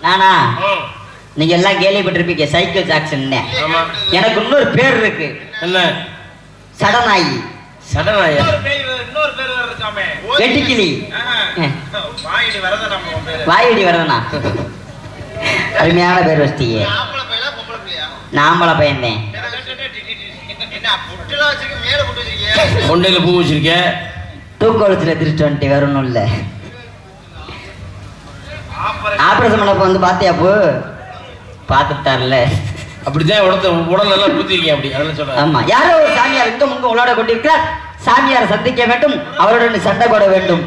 நானா ம். நீங்க எல்லாம் கேள்விப்பட்டிருப்பீங்க சைக்கிள் ஜாக்சன் ஆமா எனக்கு இன்னொரு பேர் இருக்கு என்ன சடநாயி சடனாயா இன்னொரு பேர் வேற- இன்னொரு பேர் வேற இருக்காமே வெட்டுக்கிளி ஆஹா. வாயிடி வரத நம்ம உன் பேரு வாயடி வரதனா அருமையான பேர் வச்சிட்டீங்க ஆம்பளை பையலா பொம்பளை பிள்ளையா நாம்பள பையன்தேன் என்ன புட்டுலாம் வச்சிருக்க மேல புட்டு வச்சிருக்கீங்க கொண்டையில பூ வச்சிருக்கேன் தூக்கொழுத்துல திருட்டு வந்துட்டு வேற ஒன்றும் இல்லை ஆப்பரேஷன் ஆபரேஷன் பண்ணப்ப வந்து பாத்தியா போ பார்த்துட்டார்ல அப்படிதான் உடத்த உடல் நல்லா பூத்திருக்கேன் அப்படி அதெல்லாம் சொல்றேன் ஆமா யாரோ ஒரு சாமியார் இங்கு முங்க உலாட கொண்டிருக்கிறார் சாமியாரை சந்திக்க வேண்டும் அவருடன் சண்டை போட வேண்டும்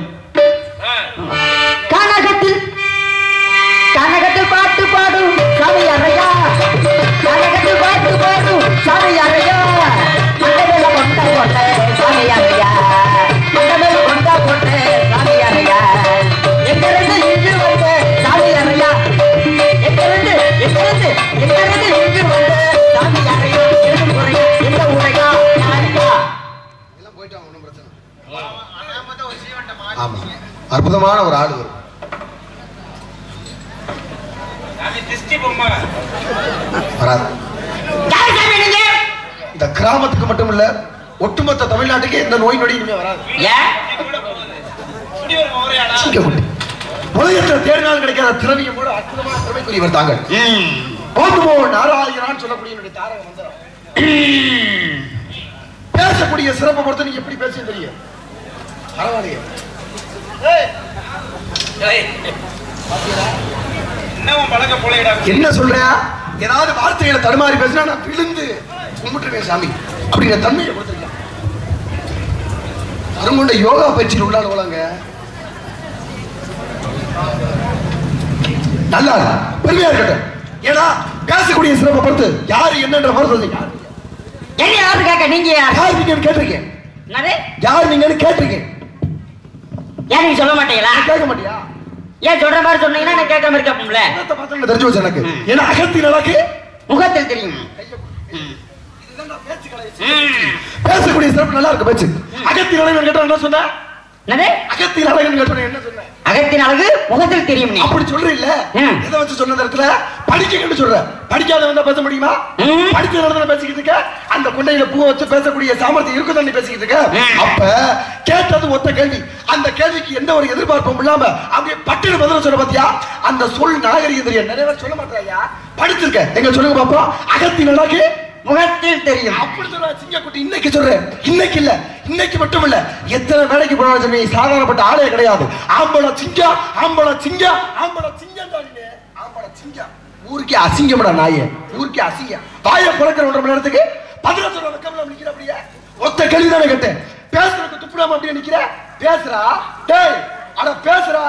கனகத்தில் கனகத்தில் பாட்டு பாடும் சாமியாரையா கனகத்தில் பாட்டு பாடும் சாமியாரையா மண்டபேல கொண்ட போட்ட சாமியாரையா மண்டபேல கொண்ட போட்ட சாமியாரையா எங்கிருந்து இங்கு வந்த சாமியாரையா எங்கிருந்து எங்கிருந்து எங்கிருந்து இங்கு வந்த சாமியாரையா எது முறையா எந்த உரையா யாருக்கா எல்லாம் போயிட்டாங்க ஒன்றும் பிரச்சனை அதான் பார்த்தா ஒரு சீவன்ட்ட ஆமா மாட்டிக்கிங்க அற்புதமான ஒரு ஆடு வரும் அது திஷ்டி பொம்மை வராது யார் சாமி நீங்க இந்த கிராமத்துக்கு மட்டும் இல்ல ஒட்டுமொத்த தமிழ்நாட்டுக்கு இந்த நோய் நொடி இனிமே வராது ஏன் கூட போகுது இப்படி ஒரு முறையாடா சிங்கக்குட்டி உலகத்தில் தேடினால் கிடைக்காத திறமையும் கூட அற்புதமான திறமைக்குரியவர் தாங்கள் ஓதுமோ நாராயணான்னு சொல்லக்கூடிய என்னுடைய தாரக மந்திரம் பேசக்கூடிய சிறப்பை பொறுத்து நீங்க எப்படி பேசுன்னு தெரியும் பரவாயில்லையே இன்னும் பழக்க போலையடா என்ன சொல்ற ஏதாவது வார்த்தைகளை தடுமாறி பேசினா நான் விழுந்து கும்பிட்டுருவேன் சாமி அப்படிங்கிற தன்மையை கொடுத்துருக்கேன் அருங்கொண்ட யோகா பயிற்சியில் உள்ளான போலாங்க நல்லா இருக்கு. பெருமையா இருக்கட்டும் ஏன்னா பேசக்கூடிய சிறப்பை பொறுத்து யாரு என்னன்ற பொறுத்தது யார் என்ன யாரு கேட்க நீங்க யார் யார் நீங்கன்னு கேட்டிருக்கேன் என்னது யார் நீங்கன்னு கேட்டிருக்கேன் ஏன் நீங்க சொல்ல மாட்டீங்களா கேட்க மாட்டியா ஏன் சொல்ற மாதிரி சொன்னீங்கன்னா நான் கேட்காம இருக்கப்போம்ல என்னத்தை பார்த்தா தெரிஞ்சு வச்சு எனக்கு ஏன்னா அகத்தி நடக்கு முகத்தில் தெரியும் பேசக்கூடிய சிறப்பு நல்லா இருக்கு பேச்சு அகத்தி நடக்கு கேட்டா என்ன சொன்ன என்னது அகத்தி நடக்குன்னு கேட்டோம் என்ன சொன்ன அகத்தின் அழகு முகத்தில் தெரியும் நீ அப்படி சொல்றீல்ல ம். எதை வச்சு சொன்ன இந்த இடத்துல படிக்கன்னு சொல்ற படிக்காத வந்தா பேச முடியுமா ம். படிச்ச நடத்துல பேசிக்கிட்டு இருக்க அந்த குண்டையில பூ வச்சு பேசக்கூடிய சாமர்த்தியம் இருக்குதான் நீ பேசிக்கிட்டு இருக்க ம். அப்ப கேட்டது ஒத்த கேள்வி அந்த கேள்விக்கு எந்த ஒரு எதிர்பார்ப்பும் இல்லாம அப்படியே பட்டுன்னு பதில் சொல்ல பாத்தியா அந்த சொல் நாகரிகம் தெரியும் நிறைய பேர் சொல்ல மாட்டாயா படிச்சிருக்க எங்க சொல்லுங்க பாப்போம் அகத்தி நடக்கு முகத்தில் தெரியும் அப்படி சொல்ற சிங்கக்குட்டி இன்னைக்கு சொல்றேன் இன்னைக்கு இல்ல இன்னைக்கு மட்டும் இல்ல எத்தனை வேலைக்கு போனாலும் சரி சாதாரணப்பட்ட ஆளே கிடையாது ஆம்பளை சிங்கம் ஆம்பளை சிங்கம் ஆம்பளை சிங்கம் தான் நீ. ஆம்பளை சிங்கம் ஊருக்கே அசிங்கம்டா நாயே ஊருக்கே அசிங்கம் வாயை குறைக்கிற ஒன்றரை மணி நேரத்துக்கு பதினெட்டு சொல்ல வெக்கம்ல நிக்கிற அப்படியே ஒத்த கேள்வி தானே கேட்டேன் பேசுறதுக்கு துப்புடாம அப்படியே நிக்கிற பேசுறா டேய் அட பேசுறா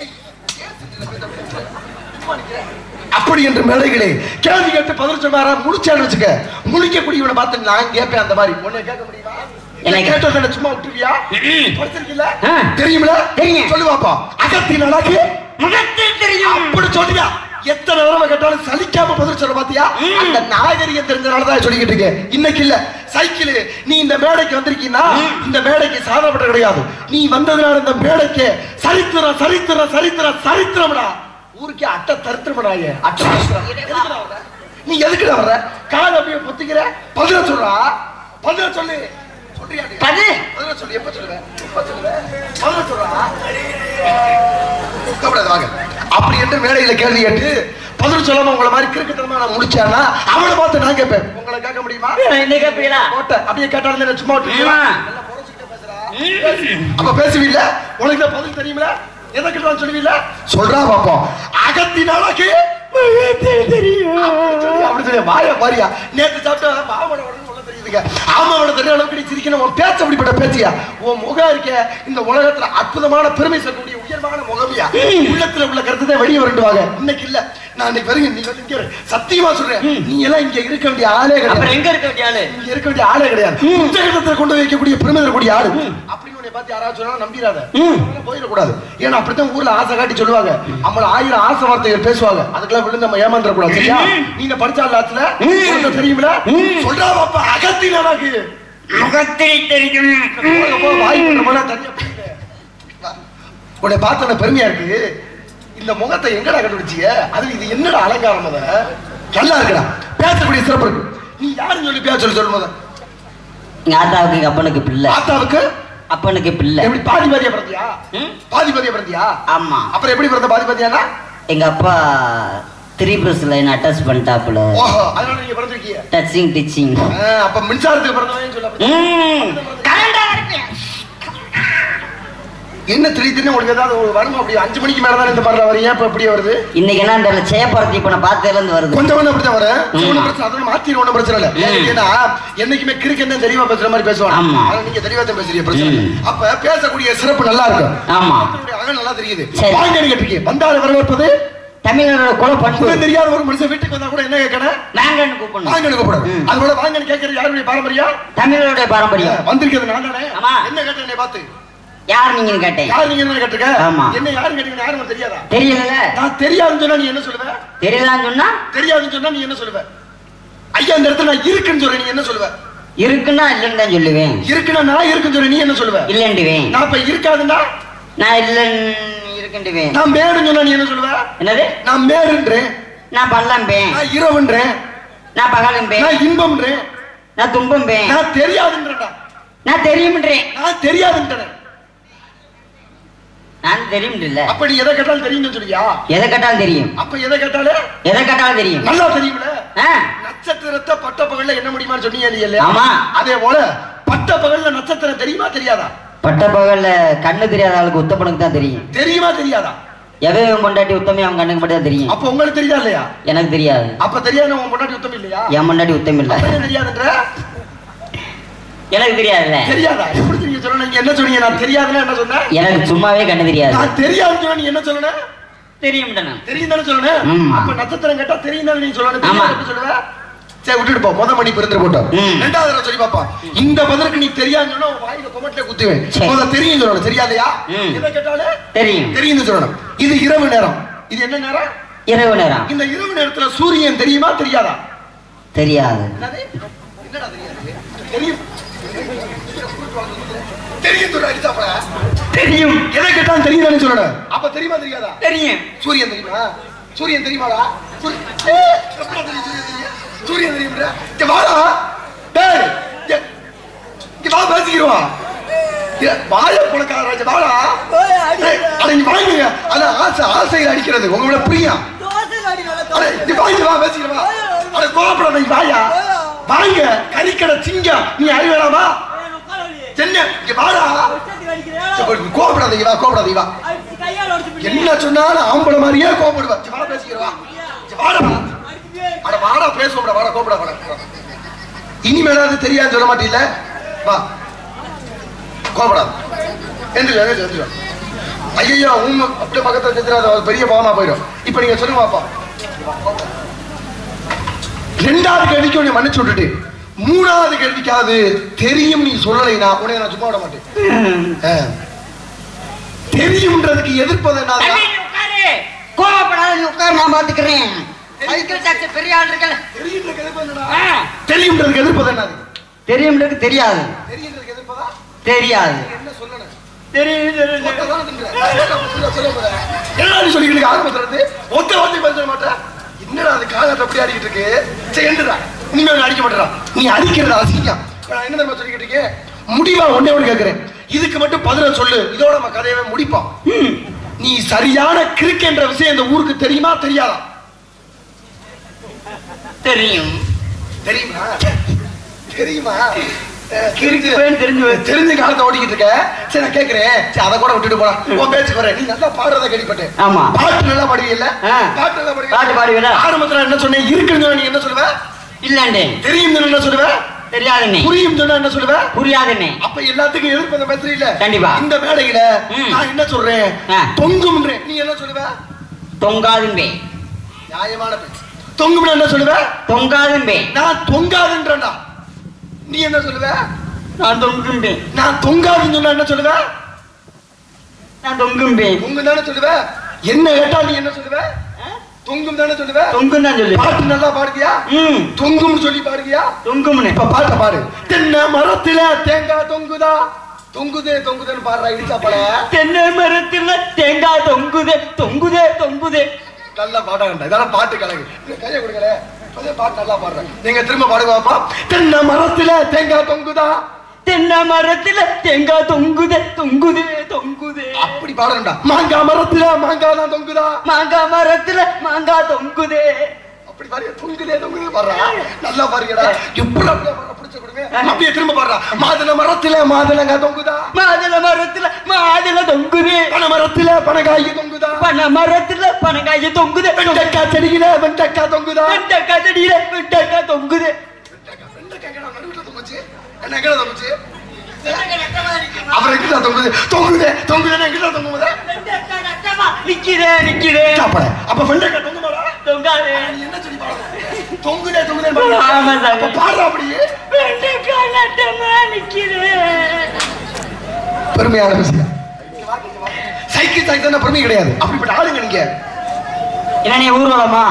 அப்படி என்று மேடைகளே கேள்வி கேட்டு பதில் சொன்னாரா முடிச்சான்னு வச்சுக்க முடிக்கக்கூடியவனை பார்த்து நான் கேட்பேன் அந்த மாதிரி உன்னை கேட்க முடியுமா என்னை என்ன கேட்டதை சும்மா விட்டுருவியா படிச்சிருக்கீல்ல ஆ. தெரியுமில தெரியும். சொல்லு பாப்பா அகத்தின் அழகு முகத்தில் தெரியும் அப்படி சொல்லியா எத்தனை தடவை கேட்டாலும் சலிக்காம பதில் சொல்ல பாத்தியா அந்த நாகரிகம் தெரிஞ்சனால தான் சொல்லிக்கிட்டு இருக்கேன் இன்னைக்கு இல்ல சைக்கிள் நீ இந்த மேடைக்கு வந்திருக்கீன்னா இந்த மேடைக்கு சாதப்பட்ட கிடையாது நீ வந்ததுனால இந்த மேடைக்கு சரித்திரம் சரித்திரம் சரித்திரம் சரித்திரம்டா ஊருக்கே அட்டை தரித்திரமடாய அட்டை தரித்திரம். எதுக்குடா வர்ற? நீ எதுக்குடா வர்ற கால் அப்படியே பொத்திக்கிற பதில சொல்றா பதில சொல்லு சொல்றியா நீ? பதில்? பதில சொல்லு எப்ப சொல்லுவேன் எப்ப சொல்லுவேன் பதில சொல்றா கூப்பிடாத வாங்க அப்படி என்று மேடையில கேள்வி கேட்டு பதில் சொல்லாம உங்களை மாதிரி கிறுக்குத்தனமா நான் முடிச்சானா அவளை பார்த்து நான் கேட்பேன் உங்களை கேட்க முடியுமா என்ன கேட்பீங்களா போட்ட அப்படியே கேட்டாலும் என்ன சும்மா விட்டுருவீங்களா? ஆமா. நல்லா முறைச்சுக்கிட்டே பேசுறா. அப்ப பேசுவீல்ல உனக்கு தான் பதில் தெரியுமில எதை கேட்டாலும் சொல்லுவீல்ல சொல்றா பாப்போம் அகத்தின் அழகு தெரியும் அப்படி சொல்லி வாய பாரியா நேத்து சாப்பிட்ட மாமன உடனே சொல்ல தெரியுதுங்க ஆமாவோட தெரிய அளவுக்கு நீ சிரிக்கணும் உன் பேச்சு அப்படிப்பட்ட பேச்சியா உன் முகம் இருக்க இந்த உலகத்துல அற்புதமான பெருமை சொல்லக்கூடிய உயர்வான முகமியா உள்ளத்துல உள்ள கருத்து தான் வெளியே வரண்டுவாங்க இன்னைக்கு இல்ல நான் இன்னைக்கு வருங்க நீ வந்து இங்க இரு. சத்தியமா சொல்றேன் நீ எல்லாம் இங்க இருக்க வேண்டிய ஆளே அப்புறம் கிடையாது எங்க இருக்க வேண்டிய ஆளு இங்க இருக்க வேண்டிய ஆளே கிடையாது புத்தகத்தை கொண்டு வைக்கக்கூடிய பெருமை தரக்கூடிய ஆளு அப்படின்னு உன்னை பார்த்து யாராவது சொன்னா நம்பிடாத போயிடக்கூடாது ஏன்னா அப்படித்தான் ஊர்ல ஆசை காட்டி சொல்லுவாங்க நம்மள ஆயிரம் ஆசை வார்த்தைகள் பேசுவாங்க அதுக்கெல்லாம் விழுந்து நம்ம ஏமாந்துட கூடாது சரியா நீங்க படிச்ச ஆத்துல உனக்கு தெரியுமில சொல்றா பாப்பா அகத்தின் அழகு முகத்தில் தெரியும் போக போ, வாய் பண்ற போனா தனியா போயிடு. வா. உன்னை பார்த்த பெருமையா இருக்கு இந்த இந்த முகத்தை எங்கடா கண்டுபிடிச்சிய அது இது என்னடா அலங்காரம் அத நல்லா இருக்குடா பேசக்கூடிய சிறப்பு இருக்கு நீ யாருன்னு சொல்லி பேச சொல்லி சொல்லும் போது எங்க ஆத்தாவுக்கு எங்க அப்பனுக்கு பிள்ளை ஆத்தாவுக்கு அப்பனுக்கு பிள்ளை எப்படி பாதி பாதியா பிறந்தியா ம்? பாதி பாதியா பிறந்தியா ஆமா அப்புறம் எப்படி பிறந்த பாதி பாதியானா எங்க அப்பா த்ரீ ப்ளஸ் லைன் அட்டாச் பண்ணிட்டாப்புல ஓஹோ அதனால நீங்க பிறந்திருக்கீங்க டச்சிங் டிச்சிங் ஆ, அப்ப மின்சாரத்துக்கு பிறந்தவன் சொல்ல அப்படி. என்ன திடீர் திடீர்னு உங்களுக்கு ஏதாவது ஒரு வருமா அப்படி அஞ்சு மணிக்கு மேல தான் இந்த மாதிரி வரீங்க இப்ப இப்படியே வருது இன்னைக்கு என்ன இந்த சேப்பரத்தி இப்ப நான் பார்த்ததுல இருந்து வருது கொஞ்சம் கொஞ்சம் அப்படித்தான் வரேன் ம். ஒண்ணும் பிரச்சனை அதெல்லாம் மாத்திர ஒண்ணும் பிரச்சனை இல்ல ம். ஏன்னா என்னைக்குமே கிறுக்கு என்ன தெளிவா பேசுற மாதிரி பேசுவாங்க ஆமா. ஆனா நீங்க தெளிவா தான் பேசுறீங்க பிரச்சனை இல்ல. ம். அப்ப பேசக்கூடிய சிறப்பு நல்லா இருக்கும் ஆமா உங்களுடைய அகம் நல்லா தெரியுது சரி. வாங்க கேட்டிருக்கீங்க வந்தாலும் வரவேற்பது தமிழரோட குல பண்பு கூட தெரியாத ஒரு மனுஷன் வீட்டுக்கு வந்தா கூட என்ன கேட்கணும் நாங்கன்னு கூப்பிடணும் வாங்கன்னு கூப்பிடாது ம். அது போல வாங்கன்னு கேட்கறது யாருடைய பாரம்பரியம் தமிழருடைய பாரம்பரியம் வந்திருக்கிறது நான் தானே ஆமா. என்ன கேட்டேன் என்னை பார்த்து யார் நீங்கன்னு கேட்டேன் யார் நீங்க என்ன கேட்டிருக்க ஆமா. என்ன யாரும் கேட்டீங்க யாரும் உனக்கு தெரியாதா தெரியல நான் தெரியாதுன்னு சொன்னா நீ என்ன சொல்லுவ தெரியலான்னு சொன்னா தெரியாதுன்னு சொன்னா நீ என்ன சொல்லுவ ஐயா இந்த இடத்துல நான் இருக்குன்னு சொல்றேன் நீ என்ன சொல்லுவ இருக்குன்னா இல்லைன்னு தான் சொல்லுவேன் இருக்குன்னா நான் இருக்குன்னு சொல்றேன் நீ என்ன சொல்லுவ இல்லைண்டுவேன் நான் இப்ப இருக்காதுன்னா நான் இல்லைன்னு இருக்குண்டுவேன் நான் மேடுன்னு சொன்னா நீ என்ன சொல்லுவ என்னது நான் மேடுன்றேன் நான் பள்ளம்பேன் நான் இரவுன்றேன் நான் பகலும்பேன் நான் இன்பம்ன்றேன் நான் தும்பம்பேன் நான் தெரியாதுன்றேன்டா நான் தெரியும்ன்றேன் நான் தெரியாதுன்றேன் நான் தெரியும் இல்ல அப்ப நீ எதை கேட்டாலும் தெரியும்னு சொல்லியா எதை கேட்டாலும் தெரியும் அப்ப எதை கேட்டாலும் எதை கேட்டாலும் தெரியும் நல்லா தெரியும்ல ஆ, நட்சத்திரத்தை பட்ட பகல்ல என்ன முடியுமான்னு சொன்னீங்க நீ இல்லையா ஆமா. அதே போல பட்ட பகல்ல நட்சத்திரம் தெரியுமா தெரியாதா பட்ட பகல்ல கண்ணு தெரியாத ஆளுக்கு உத்தப்பனுக்கு தான் தெரியும் தெரியுமா தெரியாதா எவன் பொண்டாட்டி உத்தமே அவன் கண்ணுக்கு மட்டும் தான் தெரியும் அப்ப உங்களுக்கு தெரியுதா இல்லையா எனக்கு தெரியாது அப்ப தெரியாத உன் பொண்டாட்டி உத்தம் இல்லையா என் பொண்டாட்டி உத்தம் இல்ல அப்ப ஏன் தெரியாதுன்ற எனக்கு தெரியாதுல்ல தெரியாதா எப்படி நீங்க சொல்லணும் நீங்க என்ன சொன்னீங்க நான் தெரியாதுன்னா என்ன சொன்னேன் எனக்கு சும்மாவே கண்ணு தெரியாது நான் தெரியாதுன்னு சொன்னா நீ என்ன சொல்லணும் தெரியும் தெரியும் தானே சொல்லணும் ம். அப்ப நட்சத்திரம் கேட்டா தெரியும் தானே நீ சொல்லணும் ஆமா. தெரியாது எப்படி சொல்லுவ சரி விட்டுட்டு போ முத மணி பிறந்து போட்டோம் ம். ரெண்டாவது தடவை சொல்லி பாப்பா இந்த பதிலுக்கு நீ தெரியாதுன்னு சொன்னா உன் வாயில கொமட்டில குத்துவேன் சரி. முத தெரியும் சொல்லணும் தெரியாதையா ம். இதை கேட்டாலே தெரியும் தெரியும்னு சொல்லணும் இது இரவு நேரம் இது என்ன நேரம் இரவு நேரம் இந்த இரவு நேரத்துல சூரியன் தெரியுமா தெரியாதா தெரியாது என்னது? என்னடா தெரியாது? தெரியும் தெரியும் சொல்ற அடிச்சாப்பல தெரியும் எதை கேட்டாலும் தெரியுதான்னு சொல்லணும் அப்ப தெரியுமா தெரியாதா தெரியும் சூரியன் தெரியுமா சூரியன் தெரியுமாடா சூரியன் ஏய், எப்படா தெரியும் சூரியன் தெரியும் சூரியன் தெரியும்ன்ற இங்க வாடா டேய் இங்க இங்க வா பேசிக்கிறோம் வாய புலக்கார ராஜா வாடா ஏய், அட இங்க வாங்குங்க அதான் ஆசை ஆசையில் அடிக்கிறது உங்களோட பிரியம் அட இங்க வாங்க வா பேசிக்கிறோம் வா அட கோபப்படாத நீ வாயா வாங்க கறிக்கடை சிங்கம் நீ அறிவேலாமா என்ன இங்க வாடா சரி, கோபப்படாத இங்க வா கோபப்படாத இங்க வா என்ன சொன்னாலும் ஆம்பளை மாதிரியே கோபப்படுவா சரி, வாடா பேசிக்கிறவா வாடா அட வாடா பேசுவோம்டா வாடா கோபப்படா வாடா இனிமேலாவது தெரியாது சொல்ல மாட்டீல்ல வா கோபப்படாத எந்திரி எந்திரி எந்திரி ஐயோ உங்க அப்படியே பக்கத்துல செஞ்சிடாத அது பெரிய பாவமா போயிடும் இப்ப நீங்க சொல்லுங்க பாப்பா ரெண்டாவது கேள்விக்கு உன்னை மன்னிச்சு விட்டுட்டு மூணாவது கேள்விக்காவது தெரியும் நீ சொல்லலைனா உன்னை நான் சும்மா விட மாட்டேன் ஆ. தெரியும்ன்றதுக்கு எதிர்ப்பது என்ன கோவப்படாத நீ உட்கார் நான் பாத்துக்கிறேன் சைக்கிள் டாக்ஸி பெரிய ஆள் இருக்கல தெரியுன்றதுக்கு எதிர்ப்பது என்னடா? தெரியும்ன்றதுக்கு எதிர்ப்பது என்னது தெரியும்ன்றது தெரியாது தெரியுன்றதுக்கு எதிர்ப்பதா தெரியாது என்ன சொல்லணும் தெரியும் தெரியும் ஒத்ததானே தின்ற. சொல்ல, சொல்ல போற. என்னடா நீ சொல்லிக்கிட்டு இருக்க? ஆரம்பத்துல இருந்து ஒத்த வார்த்தை பேச சொல்ல மாட்டேன் என்னடா அது காலாட்ட அப்படி ஆடிக்கிட்டு இருக்கு சரி என்னடா இனிமே அவனை அடிக்க மாட்டேறா நீ அடிக்கிறத அசிங்கம் இப்ப நான் என்ன தெரியுமா சொல்லிக்கிட்டு இருக்கேன் முடிவா ஒன்னே ஒன்று கேட்கிறேன் இதுக்கு மட்டும் பதில சொல்லு இதோட நம்ம கதையவே முடிப்போம் நீ சரியான கிறுக்கு என்ற விஷயம் இந்த ஊருக்கு தெரியுமா தெரியாதா தெரியும் தெரியுமா தெரியுமா அஹ், கிறுக்கு கிறுக்குன்னு தெரிஞ்சு வச்சு. தெரிஞ்ச காலத்தை ஓடிக்கிட்டு இருக்க சரி நான் கேக்குறேன் சரி அதை கூட விட்டுட்டு போலாம் உன் பேச்சு போறேன் நீ நல்லா பாடுறத கேள்விப்பட்டேன் ஆமா. பாட்டு நல்லா பாடுவீல்ல ஆ. பாட்டு நல்லா பாடுவீங்க பாட்டு பாடுவீங்களா? ஆரம்பத்துல என்ன சொன்னேன் இருக்குன்னு சொன்னா நீ என்ன சொல்லுவ இல்லண்டே தெரியும் சொன்னா என்ன சொல்லுவ தெரியாதுண்ணே புரியும் சொன்னா என்ன சொல்லுவ புரியாதுண்ணே அப்ப எல்லாத்துக்கும் எதிர்ப்பு அந்த பேசுறீ இல்ல கண்டிப்பா. இந்த மேடையில ம். நான் என்ன சொல்றேன் ஆ. தொங்கும்ன்றேன் நீ என்ன சொல்லுவ தொங்காதும்பே நியாயமான பேச்சு தொங்கும்னா என்ன சொல்லுவ தொங்காதும்பே நான் தொங்காதுன்றேன்டா நீ என்ன சொல்லுவ நான் தொங்கும்பே நான் தொங்காதுன்னு சொன்னா என்ன சொல்லுவ நான் தொங்கும்பே தொங்கும் தானே சொல்லுவ என்ன கேட்டா நீ என்ன சொல்லுவ தொங்கும் தானே சொல்லுவ தொங்கும் தான் சொல்லு பாட்டு நல்லா பாடுவியா ம் தொங்கும்னு சொல்லி பாடுவியா தொங்கும்னு இப்ப பாட்ட பாடு தென்னை மரத்துல தேங்காய் தொங்குதா தொங்குதே தொங்குதேன்னு பாடுறா இடிச்சா பல தென்னை மரத்துல தேங்காய் தொங்குதே தொங்குதே தொங்குதே நல்லா பாடாங்கண்டா இதெல்லாம் பாட்டு கலகு இந்த கையை கொடுக்கல அதே பாட்டு நல்லா பாடுறேன் நீங்க திரும்ப பாடுங்க பாப்பா தென்னை மரத்துல தேங்காய் தொங்குதா தென்னை மரத்துல தேங்காய் தொங்குதே தொங்குதே தொங்குதே அப்படி பாடணும்டா மாங்காய் மரத்துல மாங்காய் தான் தொங்குதா மாங்காய் மரத்துல மாங்காய் தொங்குதே அப்படி பாருங்க தொங்குதே தொங்குதே பாடுறா நல்லா பாருங்கடா எப்படி அப்படியே பாடுறா பிடிச்ச கொடுங்க அப்படியே திரும்ப பாடுறா மாதுளை மரத்துல மாதுளங்க தொங்குதா மாதுளை மரத்துல மாதுளை தொங்குதே பனை மரத்துல பனகாய் தொங்குதா பனை மரத்துல பனங்காய தொங்குதே வெண்டைக்காய் செடியில வெண்டைக்காய் தொங்குதா வெண்டைக்காய் செடியில வெண்டைக்காய் தொங்குதே வெண்டைக்காய் எங்கடா நடுவுல தொங்குச்சு என்ன எங்கடா தொங்குச்சு அப்புறம் எங்கடா தொங்குது தொங்குதே தொங்குதே எங்கடா தொங்குதே வெண்டைக்காய் நட்டமா நிக்கிறே நிக்கிறே சாப்பாடு அப்ப வெண்டைக்காய் தொங்குமாடா தொங்காதே நீ என்ன சொல்லி பாடுற தொங்குதே தொங்குதே ஆமா சார். அப்ப பாடுறா அப்படியே வெண்டைக்காய் நட்டமா நிக்கிறே பெருமையான விஷயம் சைக்கிள் சைக்கிள் தானே பெருமை கிடையாது அப்படிப்பட்ட ஆளுங்க நீங்க என்ன நீ ஊர்வலமா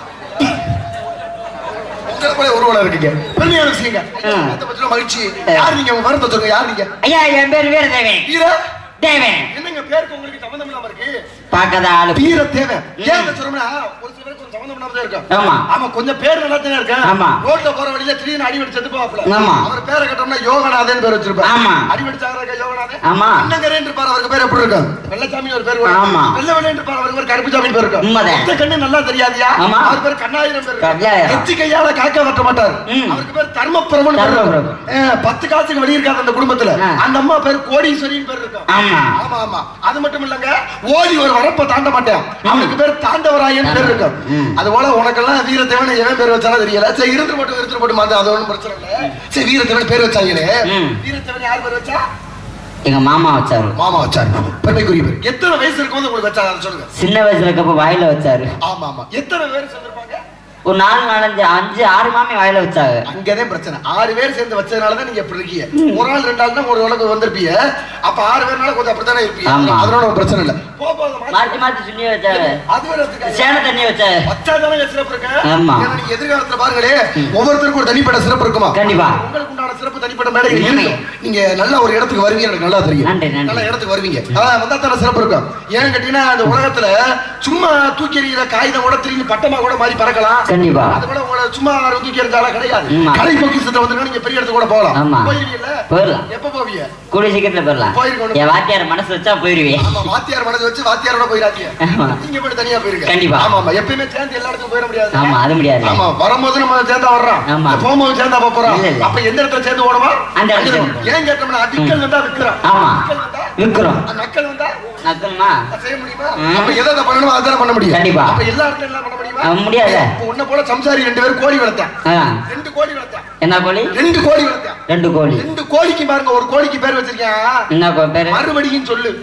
உங்களை போல உருவலம் இருக்கீங்க பெருமையான விஷயங்க ஆ. அதை பத்தின மகிழ்ச்சி யார் நீங்க உங்க வருத்த சொல்லுங்க யார் நீங்க ஐயா என் பேர் வீரதேவன் வீர தேவன் என்னங்க பேருக்கு உங்களுக்கு சம்பந்தம் இல்லாம இருக்கு பார்க்காத ஆளு வீர தேவை ஏன் இதை சொல்றோம்னா ஒரு சில பேருக்கு கொஞ்சம் சம்பந்தம் இல்லாம தான் இருக்கும் ஆமா. ஆமா கொஞ்சம் பேர் நல்லா தானே இருக்கு ஆமா. ரோட்ல போற வழியில திடீர்னு அடிவடி செத்து போவாப்ல ஆமா. அவர் பேரை கட்டோம்னா யோகநாதன் பேர் வச்சிருப்பாரு ஆமா. அடிவடி சாகரக்க யோகநாதன் ஆமா. அண்ணங்கரேன் இருப்பார் அவருக்கு பேர் எப்படி இருக்கும் வெள்ளச்சாமி ஒரு பேர் ஆமா. வெள்ள வெள்ளேன் இருப்பார் அவருக்கு பேர் கருப்புசாமி பேர் இருக்கும் உண்மைதான். ஒத்த கண்ணு நல்லா தெரியாதியா ஆமா. அவர் பேர் கண்ணாயிரம் பேர் கண்ணாயிரம். எச்சி கையால காக்க வெட்ட மாட்டார் ம். அவருக்கு பேர் தர்மபிரபன் பேர் இருக்கும். தர்மபிரபு. ஆ, பத்து காசுக்கு வெளியிருக்காது அந்த குடும்பத்துல ஆ. அந்த அம்மா பேர் கோடீஸ்வரின் பேர் இருக்கும் ஆமா. ஆமா ஆமா அது மட்டும் இல்லங்க ஓடி ஒரு வரப்ப தாண்ட மாட்டேன் அவனுக்கு பேர் தாண்டவராயன் பேர் இருக்கும் ம். அது போல உனக்கெல்லாம் வீரத்தேவன் எவன் பேர் வச்சாலும் தெரியல சரி இருந்து மட்டும் இருந்து மட்டும் மாதிரி அது ஒண்ணும் பிரச்சனை இல்ல சரி வீரத்தேவன் பேர் வச்சாங்களே ம். வீரத்தேவன் யார் பேர் வச்சா எங்க மாமா வச்சாரு மாமா வச்சாரு பெருமைக்குரிய பேர் எத்தனை வயசு இருக்கும்போது உங்களுக்கு வச்சாங்க அதை சொல்லுங்க சின்ன வயசுல இருக்கப்ப வாயில வச்சாரு ஆமா ஆமா எத்தனை பேர் சேர்ந்திருப்பாங்க ஒரு நாலு நாலஞ்சு அஞ்சு ஆறு மாமி வாயில வச்சாங்க அங்கதான் பிரச்சனை ஆறு பேர் சேர்ந்து வச்சதுனாலதான் நீங்க இப்படி இருக்கீங்க ஒரு ஆள் ரெண்டு ஆள் தான் ஒரு உலகம் வந்திருப்பீங்க அப்ப ஆறு பேர்னால கொஞ்சம் அப்படித்தானே இருப்பீங்க ஆமா. அதனால ஒரு பிரச்சனை இல்ல போ போ, அதை மாத்தி- மாத்தி மாத்தி சுண்ணி வச்சாங்க அது வேற வச்சுக்காங்க. சேன தண்ணி வச்சாங்க வச்சாதானே சிறப்பு இருக்கு ஆமா. ஏன்னா நீங்க எதிர்காலத்துல பாருங்களே ஒவ்வொருத்தருக்கும் ஒரு தனிப்பட்ட சிறப்பு இருக்குமா கண்டிப்பா. உங்களுக்கு உண்டான சிறப்பு தனிப்பட்ட மேடைகள் உண்மை. இருக்கும் நீங்க நல்ல ஒரு இடத்துக்கு வருவீங்க எனக்கு நல்லா தெரியும் நன்றி, நன்றி. நல்ல இடத்துக்கு வருவீங்க அதான் வந்தா தானே சிறப்பு இருக்கும் ஏன்னு கேட்டீங்கன்னா அந்த உலகத்துல சும்மா தூக்கி எறிகிற காகிதம் கூட திரும்பி பட்டமா கூட மாறி பறக்கலாம் கண்டிப்பா அது கூட உங்களை சும்மா தூக்கி எறிஞ்சாலாம் கிடையாது ஆமா. கடை பொக்கிசத்தை வந்து நீங்க பெரிய இடத்துக்கு கூட போகலாம் ஆமா. போயிருவீங்கல்ல போயிடலாம் எப்ப போவீங்க கூடிய சீக்கிரத்துல போயிடலாம் போயிருக்கணும். என் வாத்தியார் மனசு வச்சா போயிருவேன் ஆமா வாத்தியார் மனசு வச்சு வாத்தியாரோட போயிடாதீங்க ஆமா. நீங்க போய் தனியா போயிருங்க கண்டிப்பா. ஆமா ஆமா எப்பயுமே சேர்ந்து எல்லா இடத்துக்கும் போயிட முடியாது ஆமா அது முடியாது ஆமா வரும்போது நம்ம சேர்ந்தா வர்றோம் ஆமா. போகும்போது சேர்ந்தா போப் போறோம் இல்ல, இல்ல. அப்ப எந்த இடத்துல சேர்ந்து ஓடுமா அந்த இடத்துல அங்க ஓடுவோம். ஏன் கேட்டோம்னா விக்கல் வந்தா விக்கிறோம் ஆமா விக்கல் வந்தா விக்கிறோம் அந்த நக்கல் வந்தா நக்கணுமா அதை செய்ய முடியுமா ம். அப்ப எதை எதை பண்ணணுமோ அதான பண்ண முடியும் கண்டிப்பா. அப்ப எல்லா இடத்துலயும் எல்லாம் பண்ண முடியுமா ஆ, முடியாது. இப்ப உன்னை போல சம்சாரி ரெண்டு பேரும் கோழி வளர்த்தேன் ஆ, ரெண்டு கோழி வளர்த்தேன் என்ன கோழி ரெண்டு கோழி வளர்த்தேன் ரெண்டு கோழி ரெண்டு கோழிக்கு பாருங்க ஒரு கோழிக்கு பேர் வச்சிருக்கேன் என்ன கோ- பேரு மறுபடியும் சொல்லு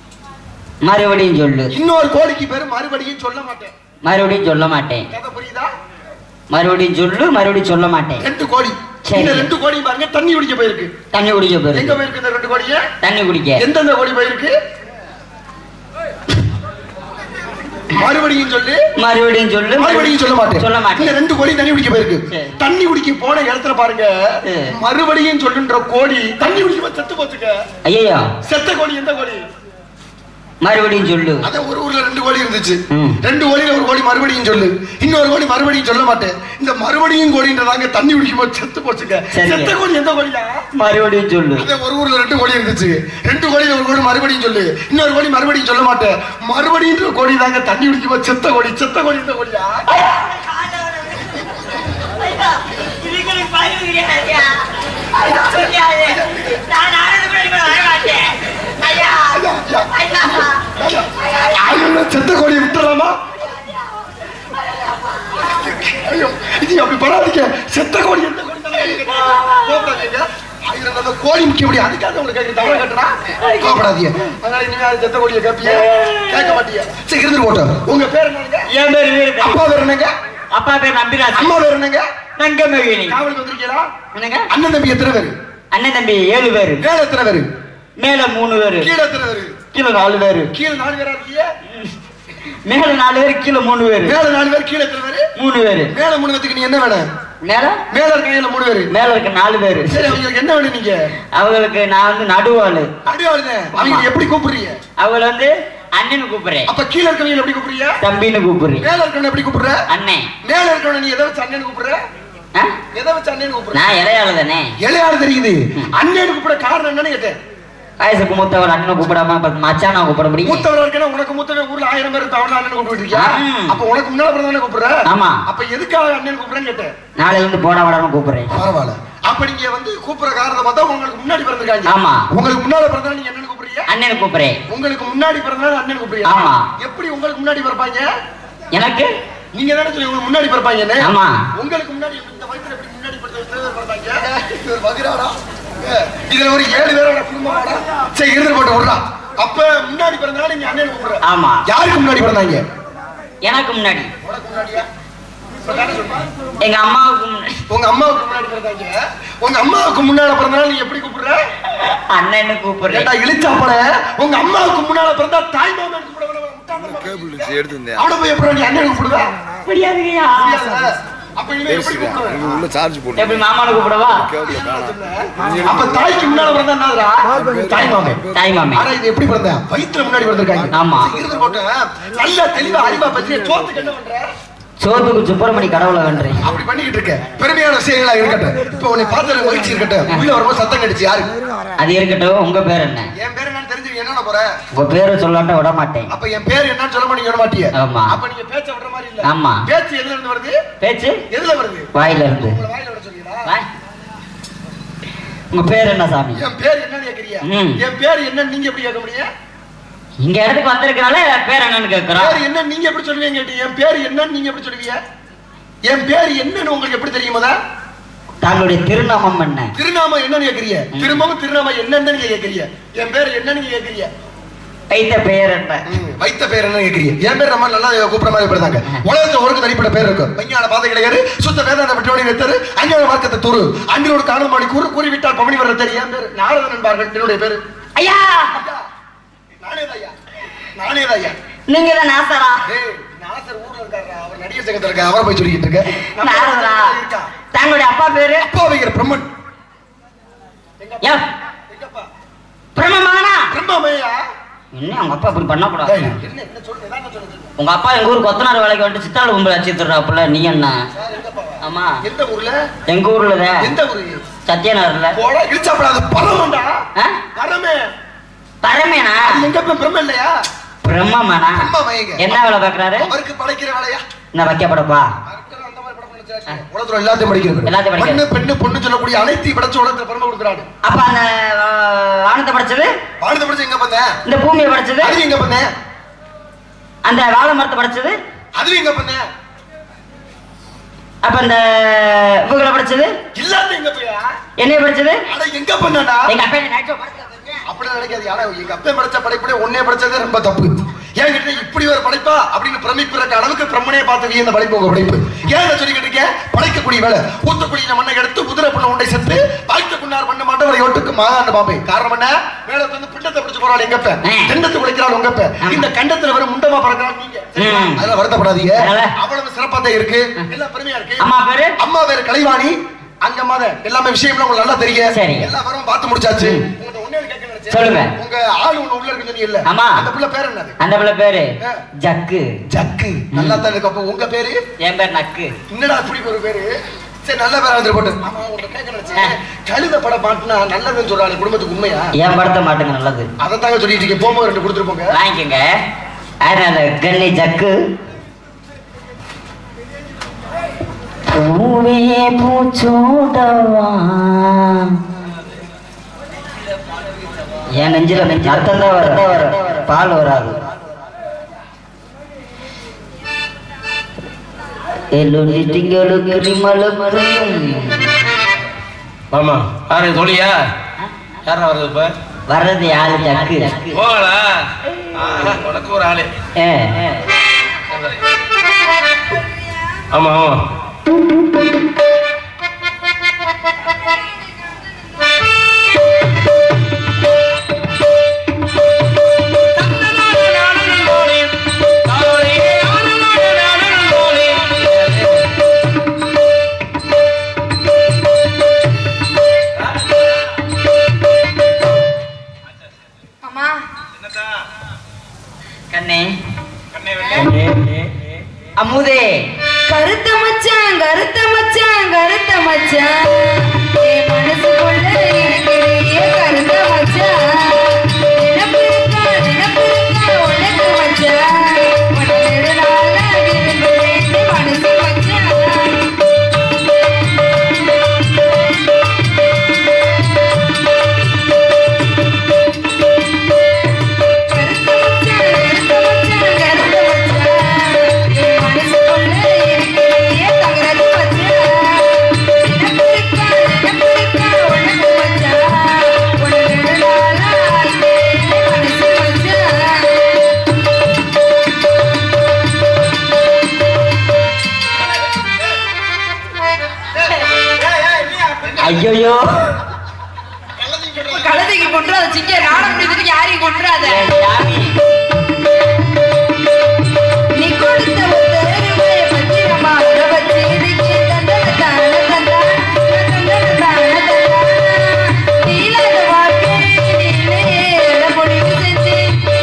மறுபடியும் சொல்லு இன்னொரு கோழிக்கு பேர் மறுபடியும் சொல்ல மாட்டேன் மறுபடியும் சொல்ல மாட்டேன் கதை புரியுதா மறுபடியும் சொல்லு மறுபடியும் சொல்ல மாட்டேன் ரெண்டு கோழி சரி. இந்த ரெண்டு கோழி பாருங்க தண்ணி குடிக்க போயிருக்கு தண்ணி குடிக்க எங்க போயிருக்கு போயிருக்கு இந்த ரெண்டு கோழிய தண்ணி குடிக்க எந்தெந்த கோழி போயிருக்கு மறுபடியும் சொல்லு மறுபடியும் சொல்லு மறுபடியும் சொல்ல மாட்டேன் சொல்ல இந்த மாட்டேன் ரெண்டு கோழி தண்ணி குடிக்க போயிருக்கு சரி. தண்ணி குடிக்க போன இடத்துல பாருங்க சரி. மறுபடியும் சொல்லுன்ற கோழி தண்ணி குடிக்க செத்து போச்சுக்க ஐயோ செத்த கோழி எந்த கோழி மறுபடியும் சொல்லு அதான் ஒரு ஊர்ல ரெண்டு கோழி இருந்துச்சு ம். ரெண்டு கோழியில ஒரு கோழி மறுபடியும் சொல்லு இன்னொரு கோழி மறுபடியும் சொல்ல மாட்டேன் இந்த மறுபடியும் கோழின்றதாங்க தண்ணி குடிக்கும் போது செத்து போச்சுக்க சரிங்க. செத்த கோழி எந்த கோழியா மறுபடியும் சொல்லு அதே ஒரு ஊர்ல ரெண்டு கோழி இருந்துச்சு ரெண்டு கோழியில ஒரு கோழி மறுபடியும் சொல்லு இன்னொரு கோழி மறுபடியும் சொல்ல மாட்டேன் மறுபடியும் கோழி தாங்க தண்ணி குடிக்கும் போது செத்த கோழி செத்த கோழி எந்த கோழியா ஐயா, ஐயா. ஐயோ, செத்த கோழியை விட்டுறாமா ஐயோ இது அப்படி படாதீங்க செத்த கோழி எந்த கோழி தானே கேக்குறீங்க? கோபப்படாதீங்க. ஆயிரம் நல்ல கோழி முக்கிய முடியும் அதுக்காக உங்களுக்கு கேட்குற தவறு கட்டுறா கோபப்படாதீங்க அதனால இனிமே அது செத்த கோழியை கேட்பீங்க கேட்க மாட்டீங்க சரி இருந்து போட்டோம் உங்க பேர் என்னங்க என் பேர் வீரதேவன் அப்பா பேர் என்னங்க அப்பா பேர் நம்பிராஜ் அம்மா பேர் என்னங்க நங்கமகிழி காவலுக்கு வந்திருக்கீங்களா என்னங்க அண்ணன் தம்பி எத்தனை பேரு அண்ணன் தம்பி ஏழு பேரு மேல எத்தனை பேரு மேல மூணு பேரு கீழே எத்தனை பேரு கீழே நாலு பேரு கீழே நாலு பேரா இருக்கீங்க மேல நாலு பேரு கீழே மூணு பேரு மேல நாலு பேர் கீழே எத்தனை பேரு மூணு பேரு மேல மூணு பேத்துக்கு நீ என்ன வேணும் மேல மேல இருக்கையில மூணு பேரு மேல இருக்க நாலு பேரு சரி அவங்களுக்கு என்ன வேணும் நீங்க அவங்களுக்கு நான் வந்து நடுவாளு அடியாளுங்க அவங்க எப்படி கூப்பிடுறீங்க அவங்கள வந்து அண்ணன் கூப்பிடுறேன் அப்ப கீழ இருக்கவங்க எப்படி கூப்பிடுறீங்க தம்பின்னு கூப்பிடுறேன் மேல இருக்கவங்க எப்படி கூப்பிடுற அண்ணன் மேல இருக்கவங்க நீ எதை வச்சு அண்ணன் கூப்பிடுற ஆ? எதை வச்சு அண்ணன் கூப்பிடுற நான் இளையாளு தானே இளையாறு தெரியுது அண்ணன் கூப்பிட காரணம் என்னன்னு கேட்டேன் வயசுக்கு மூத்தவர் அண்ணனை கூப்பிடாம இப்ப மச்சானா கூப்பிட முடியும் மூத்தவரா இருக்கா உனக்கு மூத்தவன் ஊர்ல ஆயிரம் பேர் இருக்கு அவன அண்ணன் கூப்பிட்டு இருக்கியா ம். அப்ப உனக்கு முன்னால பிறந்தவன கூப்பிடுற ஆமா. அப்ப எதுக்காக அண்ணன் கூப்பிடுறேன்னு கேட்டேன் நாளைல இருந்து போட வாடான்னு கூப்பிடுறேன் பரவாயில்ல அப்ப நீங்க வந்து கூப்பிடுற காரணத்தை பார்த்தா உங்களுக்கு முன்னாடி பிறந்திருக்காங்க ஆமா. உங்களுக்கு முன்னால பிறந்தா நீங்க என்னன்னு கூப்பிடுறீங்க அண்ணன் கூப்பிடுறேன் உங்களுக்கு முன்னாடி பிறந்தா அண்ணன் கூப்பிடுறீங்க ஆமா. எப்படி உங்களுக்கு முன்னாடி பிறப்பாங்க எனக்கு நீங்க தானே சொல்லி உங்களுக்கு முன்னாடி பிறப்பாங்கன்னு ஆமா. உங்களுக்கு முன்னாடி இந்த வயசுல எப்படி முன்னாடி பிறந்த எத்தனை பேர் பிறந்தாங்க இது ஒரு வகுறாடா ஏ, இதுல ஒரு ஏழு பேரோட குடும்பமாடா சரி இருந்து போட்டு விடுறா அப்ப முன்னாடி பிறந்தா நீங்க அண்ணன் கூப்பிடுற ஆமா யாருக்கு முன்னாடி பிறந்தாங்க எனக்கு முன்னாடி உனக்கு முன்னாடியா இப்ப தானே சொல்றேன். எங்க அம்மாவுக்கு முன்னாடி உங்க அம்மாவுக்கு முன்னாடி பிறந்தாங்க உங்க அம்மாவுக்கு முன்னால பிறந்தனால நீ எப்படி கூப்பிடுற அண்ணன்னு கூப்பிடுறேன் ஏண்டா இழிச்சாப்பட உங்க அம்மாவுக்கு முன்னால பிறந்தா தாய் மாமன் கூப்பிட வேணாமா? முட்டாள்தனமா எடுத்து அவனை போய் எப்படி நீ அண்ணன் கூப்பிடுவ முடியாதுங்கய்யா முடியாதா? அப்ப இனிமே எப்படி கூப்பிடுவ உள்ள சார்ஜ் போட்டு எப்படி மாமானு கூப்பிடவா கேபிள் காணோம் அப்ப தாய்க்கு முன்னால பிறந்தா என்னதுடா தாய் மாமன் தாய் மாமே ஆனா இது எப்படி பிறந்த வயித்துல முன்னாடி பிறந்திருக்காங்க ஆமா. இருந்து போட்டு நல்ல தெளிவா அறிவா பத்தி சோத்துக்கு என்ன பண்ற சோத்துக்கு சுப்பிரமணி கடவுளை வென்றேன் அப்படி பண்ணிக்கிட்டு இருக்க பெருமையான விஷயங்களா இருக்கட்டும் இப்ப உன்னை பார்த்து மகிழ்ச்சி இருக்கட்டும் உள்ள வரும்போது சத்தம் கடிச்சு யாரு அது இருக்கட்டும் உங்க பேர் என்ன என் பேர் என்னன்னு தெரிஞ்சு என்ன போற உங்க பேரை சொல்லாட்ட விட மாட்டேன் அப்ப என் பேர் என்னன்னு சொல்ல மாட்டீங்க விட மாட்டீங்க ஆமா. அப்ப நீங்க பேச்ச விடுற மாதிரி இல்ல ஆமா. பேச்சு எதுல இருந்து வருது பேச்சு எதுல வருது வாயில இருந்து உங்களை வாயில விட சொல்றீங்களா வா. உங்க பேர் என்ன சாமி என் பேர் என்னன்னு கேக்குறீங்க ம். என் பேர் என்னன்னு நீங்க எப்படி கேட்க முடியும் இங்க இடத்துக்கு வந்திருக்கனால பேர் என்னன்னு கேக்குறோம் பேர் என்ன நீங்க எப்படி சொல்லுவீங்க கேட்டீங்க என் பேர் என்னன்னு நீங்க எப்படி சொல்லுவீங்க என் பேர் என்னன்னு உங்களுக்கு எப்படி தெரியுமா தங்களுடைய திருநாமம் என்ன திருநாமம் என்னன்னு கேக்குறீங்க திரும்பவும் திருநாமம் என்னன்னு நீங்க கேக்குறீங்க என் பேர் என்னன்னு நீங்க கேக்குறீங்க வைத்த பெயர் என்ன ம், வைத்த பேர் என்ன கேக்குறீங்க என் பேர் நம்ம நல்லா கூப்பிட மாதிரி பெறுதாங்க உலகத்துல ஒருக்கு தனிப்பட்ட பேர் இருக்கும் விஞ்ஞான பாதை கிடையாது சுத்த வேதாந்த பெற்றோடி வைத்தது அஞ்ஞான மார்க்கத்தை துரு அன்றியோடு காணும் மாடி கூறு கூறிவிட்டால் பவனி வர தெரியும் என் பேர் நாரதன் என்பார்கள் என்னுடைய பேரு ஐயா நானே ஐயா நானே ஐயா நீங்க தான் நாசரா ஏய் நாசர் ஊர்ல இருக்காரு அவர் நடிகர் சங்கத்துல இருக்க அவரை போய் சொல்லிக்கிட்டு இருக்க நம்ம நாரதரா ஊர்ல இருக்கா தங்களுடைய அப்பா பேரு அப்பா வைக்கிற பிரம்மன் யா எங்கப்பா பிரம்மமானா பிரம்மமையா என்ன உங்க அப்பா இப்படி பண்ணக்கூடாது ஏய், என்ன என்ன சொல்லுங்க என்ன சொல்லுங்க உங்க அப்பா எங்க ஊர் கொத்தனார் வேலைக்கு வந்துட்டு சித்தாள் கும்பல் வச்சுட்டுறாப்புல நீ என்ன சார் எங்கப்பாவா ஆமா எந்த ஊர்ல எங்க ஊர்லதான் எந்த ஊரு சத்யநகர்ல போடா இழிச்சாப்படாது பரமண்டா ஆ? பரமே பரமேனா அது எங்க போய் பிரம்ம இல்லையா பிரம்மமானா பிரம்ம மயங்க என்ன வேலை பாக்குறாரு அவருக்கு படைக்கிற வேலையா என்ன வைக்கப்படப்பா அவருக்கெல்லாம் அந்த மாதிரி படம் பண்ணிச்சாச்சு. உலகத்துல எல்லாத்தையும் படிக்கிறது எல்லாத்தையும் படிக்கிறது. பெண்ணு பெண்ணு பொண்ணு சொல்லக்கூடிய அனைத்தையும் படைச்சு உலகத்துல பிறந்த கொடுக்குறாரு அப்ப அந்த ஆஹ், வானத்தை படைச்சது வானத்தை படிச்சு எங்க பண்ண இந்த பூமியை படைச்சது அது எங்க பண்ண அந்த வாழை மரத்தை படைச்சது அது எங்க பண்ண அப்ப இந்த இவங்களை படைச்சது இல்லாத எங்க போயா என்னைய படைச்சது அட எங்க பண்ணடா எங்க அப்பா என்ன night show படைச்சது. அப்படி நினைக்காது ஆனா எங்க அப்பா படைச்ச படைப்புல ஒன்னே படைச்சதே ரொம்ப தப்பு ஏன் கிட்ட இப்படி ஒரு படைப்பா அப்படின்னு பிரமிப்பிறக்க அளவுக்கு பிரம்மனே பார்த்து இந்த படைப்பு உங்க படைப்பு ஏன் இதை சொல்லிக்கிட்டு இருக்கேன் படைக்கக்கூடிய வேலை ஊத்தக்கூடிய மண்ணை எடுத்து குதிரை பண்ண உண்டை செத்து பாய்த்த குன்னார் பண்ண மாட்டவரை ஒட்டுக்கு மாகாண்ட பாம்பே காரணம் என்ன மேல வந்து பிண்டத்தை பிடிச்சு போறாள் எங்கப்ப ஆ. கண்டத்தை உழைக்கிறாள் உங்கப்ப ஆமா. இந்த கண்டத்துல வரும் முண்டமா பறக்கிறாள் நீங்க சரிங்களா? ம். அதெல்லாம் வருத்தப்படாதீங்க அதனால? அவ்வளவு சிறப்பா தான் இருக்கு எல்லாம் பெருமையா இருக்கு அம்மா பேரு அம்மா பேரு கலைவாணி அங்க மாத எல்லாமே விஷயம்லாம் உங்களுக்கு நல்லா தெரியும் சரி. எல்லா வரும் பார்த்து முடிச்சாச்சு உங்கள்ட்ட ஒண்ணே ஒண்ணு கேட்க நினைச்சேன். சொல்லுங்க. உங்க ஆள் ஒண்ணு உள்ள இருக்குன்னு சொன்னீங்கல்ல ஆமா. அந்த புள்ள பேர் என்னது அந்த பிள்ளை பேரு ஆ. ஜக்கு ஜக்கு நல்லா தான் இருக்கு அப்ப உங்க பேரு என் பேர் நக்கு என்னடா இப்படி ஒரு பேரு சரி நல்ல பேரா வந்து போட்டு ஆமா உங்கள்ட்ட கேட்க நினைச்சேன் கழுத படம் பாட்டுனா நல்லதுன்னு சொல்றாங்க குடும்பத்துக்கு உண்மையா ஏன் படுத்த மாட்டுங்க நல்லது அதைத்தாங்க சொல்லிட்டு இருக்கேன் போகும்போது ரெண்டு கொடுத்துட்டு போங்க வாங்கிக்கோங்க அதனால கண்ணி ஜக்கு பூவே பூச்சோடவா என் நெஞ்சில நெஞ்சு அர்த்தம் தான் வர வர பால் வராது எல்லோரி திங்களுக்கு ரிமல மரம் ஆமா யாரு தோழியா யாரா வருது இப்ப வர்றது யாரு ஜக்கு போகலா ஆஹா, உனக்கு ஒரு ஆளு ஏ ஆமா ஆமா கருத்த மச்சான் கருத்த மச்சான் கருத்த மச்சான் என் மனசுக்குள்ள இருக்கிறியே கருத்த மச்சான் நினப்பு இருக்கா நினப்பு இருக்கா உனக்கு மச்சான் உன்னை நெடுநாளா விரும்புறேன் மனசு மச்சான் கருத்த மச்சான் கருத்த மச்சான் கருத்த மச்சான் என் மனசுக்குள்ள இருக்கிறியே தங்கரது மச்சான் நினப்பு இருக்கா நினப்பு இருக்கா உனக்கு மச்சான் உன்னை நெடுநாளா விரும்புறேன் மனசு மச்சான் ஐயோயோ கழுதைக்கு கொண்டுறாத சிங்க நாடம் முடிஞ்சிட்டு யாரையும் கொண்டுறாத என் சாமி நீ கொடுத்த உத்தரவை பத்தி நம்ம உறவ செய்திக்கு தந்தன தான தந்தான தந்தன தான தந்தான நீலாத வாழ்க்கை நீலே எழ முடிவு செஞ்சு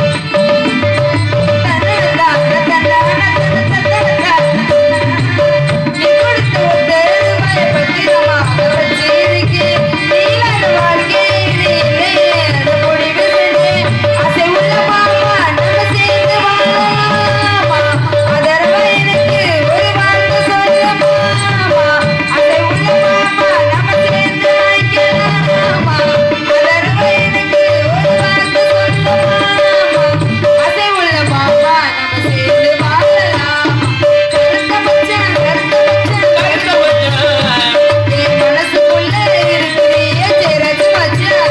தந்தன தான தந்தான தந்தன தான நீ கொடுத்த உத்தரவை பத்தி நம்ம உறவ செய்திக்கு நீலாத வாழ்க்கை நீலே எழ முடிவு செஞ்சு ஆசை உள்ள மாமா நம்ம சேர்ந்து வாழலாமா அதர்வ எனக்கு ஒரு வார்த்தை சொல்ல மாமா அதை உள்ள மாமா நம்ம சேர்ந்து வாய்க்கலாமா அதர்வ எனக்கு ஒரு வார்த்தை சொல்ல மாமா அதை உள்ள மாமா நம்ம சேர்ந்து வாழலாமா கருத்த மச்சான் கருத்த மச்சான் என் மனசுக்குள்ள இருக்கிறியே சிறகு மச்சான்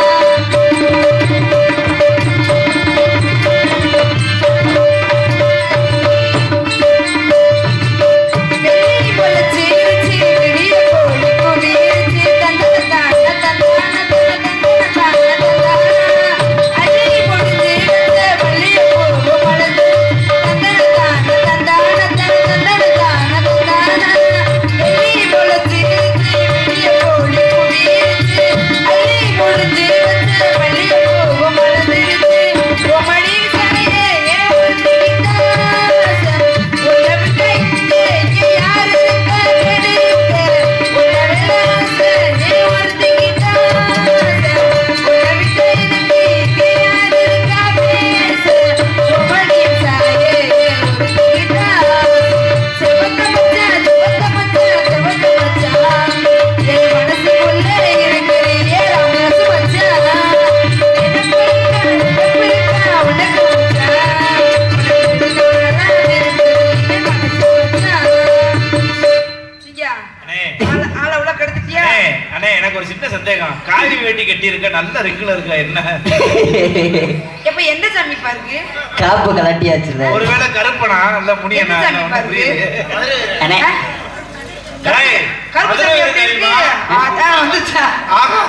வெள்ளி பொழச்சு இருச்சு விடிய கோழி குடியிருச்சு தந்தன தான தந்தான தந்தன தான தந்தான அள்ளி பொடிச்சு வந்த வள்ளிய பூவு மலர்ந்து தந்தன தான தந்தான தன தந்தன தான தந்தான வெள்ளி பொழச்சு இருச்சு விடிய கோழி குடியிருச்சு அள்ளி பொடிச்சு வந்த வள்ளிய பூவு மலர்ந்துருச்சு ரொமடி சனையே ஏன் ஒருத்திக்கிட்டாச உள்ள விட்டு இங்கே இங்கே யாரு இருக்கா கெடுக்க உள்ள விளாச ஏன் ஒருத்திக்கிட்டாச உள்ள விட்டு இருக்கு இங்கே யாரு இருக்கா பேச ரொமடி சாயே ஒருத்திக்கிட்டாச செவத்த மச்சான் செவத்த மச்சான் செவத்த மச்சான் என் மனசுக்குள்ள இருக்கிறியே ரமேஷ் மச்சான் நினப்பு இருக்கா நினப்பு இருக்கா உனக்கு மச்சான் உனக்கு நெடுநாளா இருக்கிறியே மனசு மச்சான் சிங்கா அண்ணே ஆள ஆள உள்ள கெடுத்துட்டியா அண்ணே அண்ணே எனக்கு ஒரு சின்ன சந்தேகம் காவி வேட்டி கட்டி இருக்க நல்ல ரெகுலர் இருக்கா என்ன எப்ப எந்த சாமி பாருக்கு காப்பு கலட்டியாச்சுல ஒருவேளை கருப்பனா இல்ல முடியனா என்ன சாமி பாருக்கு? அண்ணே ஏய், கருப்பு மதுரை சாமி எப்படி தெரியுமா? இருக்கு அதான் வந்துச்சா ஆஹா.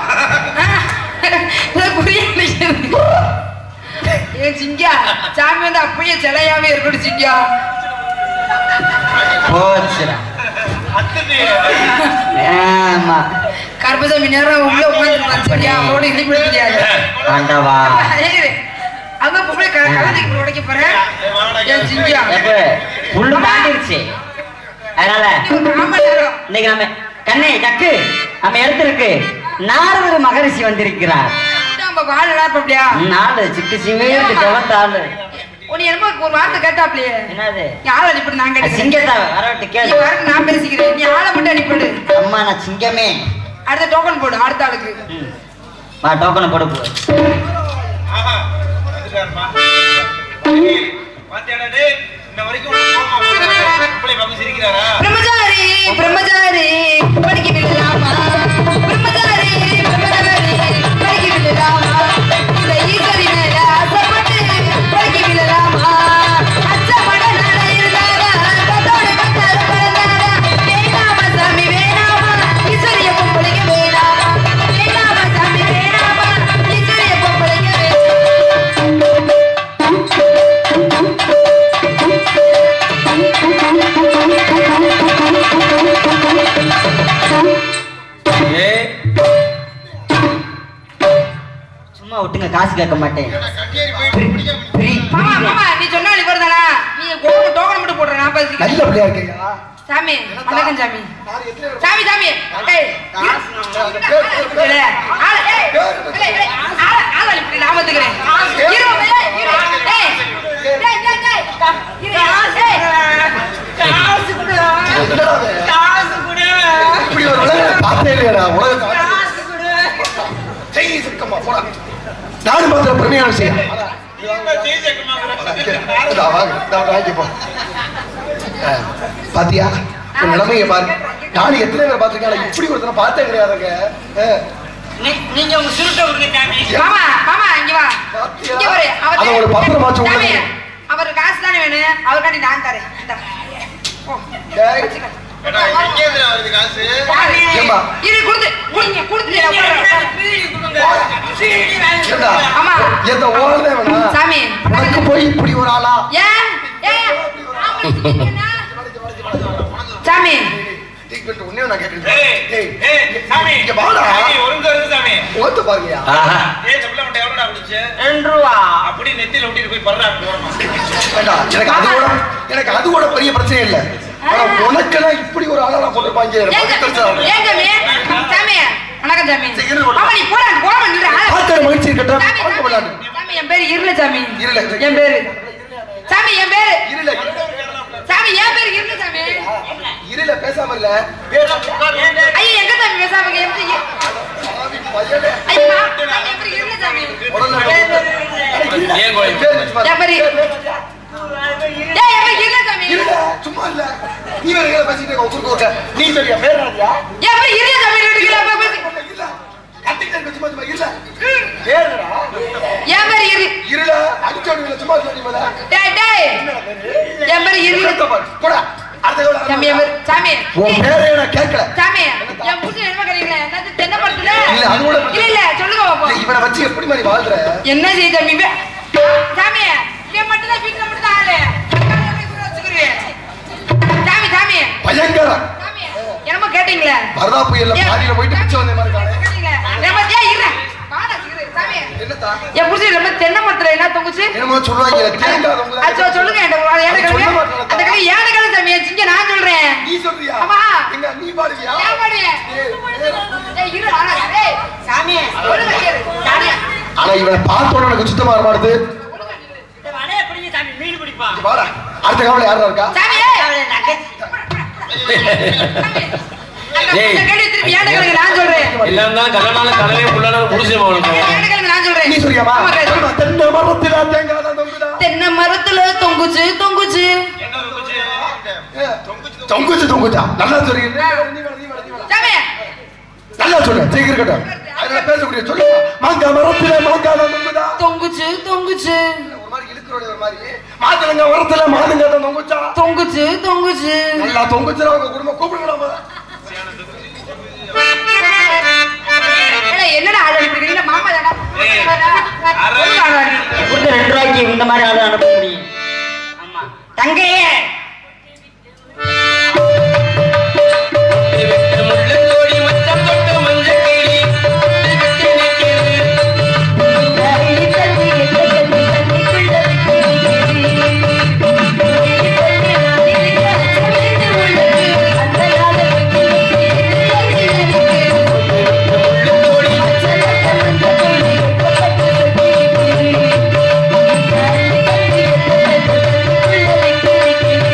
ஏன் சிங்கா சாமி வந்து அப்படியே சிலையாவே இருக்கணும் சிங்கா போச்சுடா அத்தனை ஆமா கருப்பசாமி நேரம் உள்ள உட்காந்துருப்பான் சிங்கா அவரோட இழிப்பு தெரியாது ஆண்டவா அங்க பொம்பளை க- கழுதைக்கு உடைக்க போறேன் ஏன் சிங்கா எப்ப புல்லு தாண்டிருச்சு அதனால நீ ஒரு காம நேரம் இன்னைக்கு நம்ம கண்ணே டக்கு நம்ம இடத்திற்கு நாரதர் மகரிஷி வந்திருக்கிறார் நம்ம வாழலாம் இப்ப அப்படியா நாலு சிக்கு சிவேருக்கு செவத்தாளு உன்னை என்னமோ ஒரு வார்த்தை கேட்டாப்லையே என்னது நீ ஆளை அனுப்பிடு நான் கேட்டுக்கிறேன் சிங்கத்தை வரவிட்டு நீ கேளு வர நான் பேசிக்கிறேன் நீ ஆளை மட்டும் அனுப்பிடு அம்மா நான் சிங்கமே அடுத்த டோக்கன் போடு அடுத்த ஆளுக்கு ம். வா டோக்கனை போடு போ ஆஹா வந்துட்டாருமா பாத்தியாடா டேய் இன்ன வரைக்கும் உனக்கு கோவமா போகுது. இப்படி பக்கம் சிரிக்கிறாரா பிரம்மச்சாரி பிரம்மச்சாரி படிக்க விடலாமா பிரம்மச்சாரி பிரம்மச்சாரி படிக்க விடலாமா இந்த ஈஸ்வரி மேல ஆசைப்பட்டு படிக்க விடலாமா அச்சப்பட நட இருந்தாரா கத்தோட கத்தார பறந்தாரா வேணாமா சாமி வேணாமா ஈஸ்வரிய பொம்பளைங்க வேணாமா வேணாமா சாமி வேணாமா ஈஸ்வரிய பொம்பளைங்க வேணாமா ஏய் சும்மா விட்டுங்க காசு கேட்க மாட்டேன் கட்டியேறி போயிட்டு பிடிக்காம Free, மாமா free. மாமா நீ சொன்னா இவர் தானா நீ கோவம் டோக்கன் மட்டும் போடுற நான் பேசிக்கிறேன் நல்ல பிள்ளையா இருக்கீங்க சாமி வணக்கம் சாமி நான் எத்தனை பேர் சாமி சாமி ஏய் இல்ல, ஆள, ஏய், இல்ல, இல்ல, ஆள, ஆள அனுப்பி நான் வந்துக்கிறேன். இரு, ஏய், இரு, ஏய், டேய், டேய், டேய், இரு, ஏய். என்னடா இது? இப்படி ஒரு உலகத்தை பார்த்தே இல்லையாடா உலகத்தை செய் சிக்கம்மா போடா நாடு மாத்திர பெருமையான விஷயம் இதா, வாங்க, இதா, வாங்கி போ. ஆ, பாத்தியா உன் நிலைமையை பாரு நானும் எத்தனை பேர் பார்த்திருக்கேன் இப்படி ஒருத்தனை பார்த்தே கிடையாதுங்க ஆ, நீங்க உங்க சுருட்ட விடுங்க சாமி மாமா, மாமா, இங்க வா. பாத்தியா? இங்க பாரு, அவர் அதை ஒரு பத்திரமாச்சு உள்ள சாமி, வை. அவர் காசு தானே வேணும் அவருக்காண்டி நான் தரேன் இந்தா. போ. டேய், ஏடா, எங்கேந்திரா வருது காசு ஏம்மா? இரு, கொடுத்து, கொடுங்க, கொடுத்துட்டு நான் உட்கார்றேன். ஏண்டா? ஆமா. எந்த ஓரமே வேணாம் சாமி உனக்கு போய் இப்படி ஒரு ஆளா ஏன் ஏன் ஆம்பளை சிரிக்கிறேன்னா? சாமி டீக் பண்ணிட்டு உன்னையும் நான் கேட்கிறேன் ஏய், டேய், ஏய், சாமி இங்க வாடா சாமி, ஒழுங்கா இரு சாமி ஓத்து பாருங்கயா ஆஹா ஏய் இந்த பிள்ளை மட்டும் எவ்வளோடா குடிச்சு ரெண்டு ரூபா அப்படி நெத்தியில ஒட்டிட்டு போய் படுறா அப்படி ஓரமா வேண்டாம் எனக்கு அது கூட எனக்கு அது கூட பெரிய பிரச்சனை இல்ல ஆனா உனக்கெல்லாம் இப்படி ஒரு ஆளா போட்டிருப்பாங்க எனக்கு ஏங்க, மகிழ்ச்சி ஆகுது. ஏங்க மே? சாமி வணக்கம் சாமி சரி, இரு, கொடு. மாமா, நீ போடா, நீ போடாம நில்லுடா. பார்க்கிற மகிழ்ச்சி இருக்கட்டும் சாமி, பார்க்க விளையாடு சாமி, சாமி, என் பேரு இருள சாமி இருள. என் பேரு சாமி என் பேரு இருல சாமி என் பேரு இருள சாமி இருல பேசாம இல்ல பேச ஐயா எங்க சாமி பேசாம இருக்க? எப்படி இ- சாமி பையனே ஐயா சாமி என் பேரு இருள சாமி உடனே ஏன் கோயில் பேர் வச்சு பாரு. என் பேரு ஏய் என் பேரு இருள சாமி இருல சும்மா இல்ல நீ வேற எங்க பேசிட்டு இருக்க குறுக்க குறுக்க நீ சரியா பேர் ராஜா என் பேரு இருள சாமி வீட்டுக்கு அப்ப பேசு. இல்ல கத்திக்கிட்டே இருக்க சும்மா சும்மா இல்ல பேருடா என் பேரு இரு இருல அடிச்சோடு சும்மா இல்ல நீ மேல டேய் டேய் என் பேரு இருள போடா அடுத்த கவலை சாமி என் பேரு சாமி உன் பேரே நான் கேட்கல சாமி என் புருஷன் என்ன கேக்குறீங்களா என்னது தென்னை மரத்துல இல்ல, அது கூட பிரச்சனை இல்ல இல்ல சொல்லுங்க இல்ல, பாப்போம் இவனை வச்சு எப்படி மாதிரி வாழ்ற என்ன செய்ய சாமி இவன்? சாமி இவன் மட்டும் தான் வீட்டுல மட்டும் தான் ஆளு அக்காவை எப்படி கூட வச்சுக்கிருவேன்? சாமி சாமி பயங்கரம் சாமி என்னமோ கேட்டீங்களே வரதா புயல்ல ஏன்? பாதியில போயிட்டு பிச்சை வந்த மாதிரி இருக்கானே. கேட்டீங்களே? என்னமோ- ஏய், இரு. வாடா, இரு. சாமி என்னத்தா என் புருஷன் ரொம்ப தென்னை மரத்துல என்ன தொங்குச்சு என்னமோ சொல்லுவாங்க கேட்காதவங்க அது சொ- சொல்லுங்க என்கிட்ட. ஒரு ஏழை அது கிழமை. சொல்ல மாட்டேன்டா. அந்த கிழமை ஏழை கிழமை சாமி என் சிங்க நான் சொல்றேன் நீ சொல்றியா ஆமா. எங்க நீ பாடுவியா ஏன் பாடுவேன்? ஏய், இரு, ஆனா, ஏய், சாமி ஒழுங்கா இரு. சாமி ஆனா இவனை பார்த்த உடனே எனக்கு சுத்தமா வர மாட்டுது வடைய பிடிங்க சாமி மீன் பிடிப்பா இங்க வாடா அடுத்த கவலை யாரா இருக்கா சாமி ஏய். அந்த கேள்வி திருப்பி ஏழை கிழமை நான் சொல்றேன் எல்லாம் இருந்தாலும் கல்யாணம் கலவையே புள்ளாலும் முடிச்சு அவனுக்கு ஏழை கிழமை நான் சொல்றேன் நீ சொல்றியாமா ஆமா, கேளு. சொல்லுமா, தென்னை மரத்தில தேங்காய் தான் தொங்குதா தென்னை மரத்துல தொங்குச்சு தொங்குச்சு என்ன குடிச்சு ஏ, தொங்குச்சு தொங்குச்சா நல்லா சொல்றீங்க நீ வேற, நீ வேற, நீ வேற, நீ வேற. சாமி நல்லா சொல்லு சரி இருக்கட்டும் அதனால பேசக்கூடிய சொல்லு மாங்காய் மரத்தில மாங்காய் தான் தொங்குதா தொங்குச்சு தொங்குச்சு ஒரு மாதிரி இழுக்கிறோட ஒரு மாதிரி மாதுளங்க மரத்துல மாதுங்க தான் தொங்குச்சா தொங்குச்சு தொங்குச்சு நல்லா தொங்குச்சுனா உங்க குடும்பம் கூப்பிடுங்களாமா ஏடா, என்னடா ஆள் அனுப்பிருக்கீங்க மாமா தானா ஏய், அரை- ஒழுங்கா ஆள் அனுப்பி. கொடுத்த ரெண்டு ரூபாய்க்கு இந்த மாதிரி ஆளு அனுப்ப முடியும் ஆமா தங்கையே முள்ளங்கோடி மச்சம் தொட்டு மஞ்சள் கிளி விட்டு நிற்கிறது தள்ளி தள்ளி எந்த தள்ளி தள்ளிக்குள்ள முள்ளங்கோடி அந்த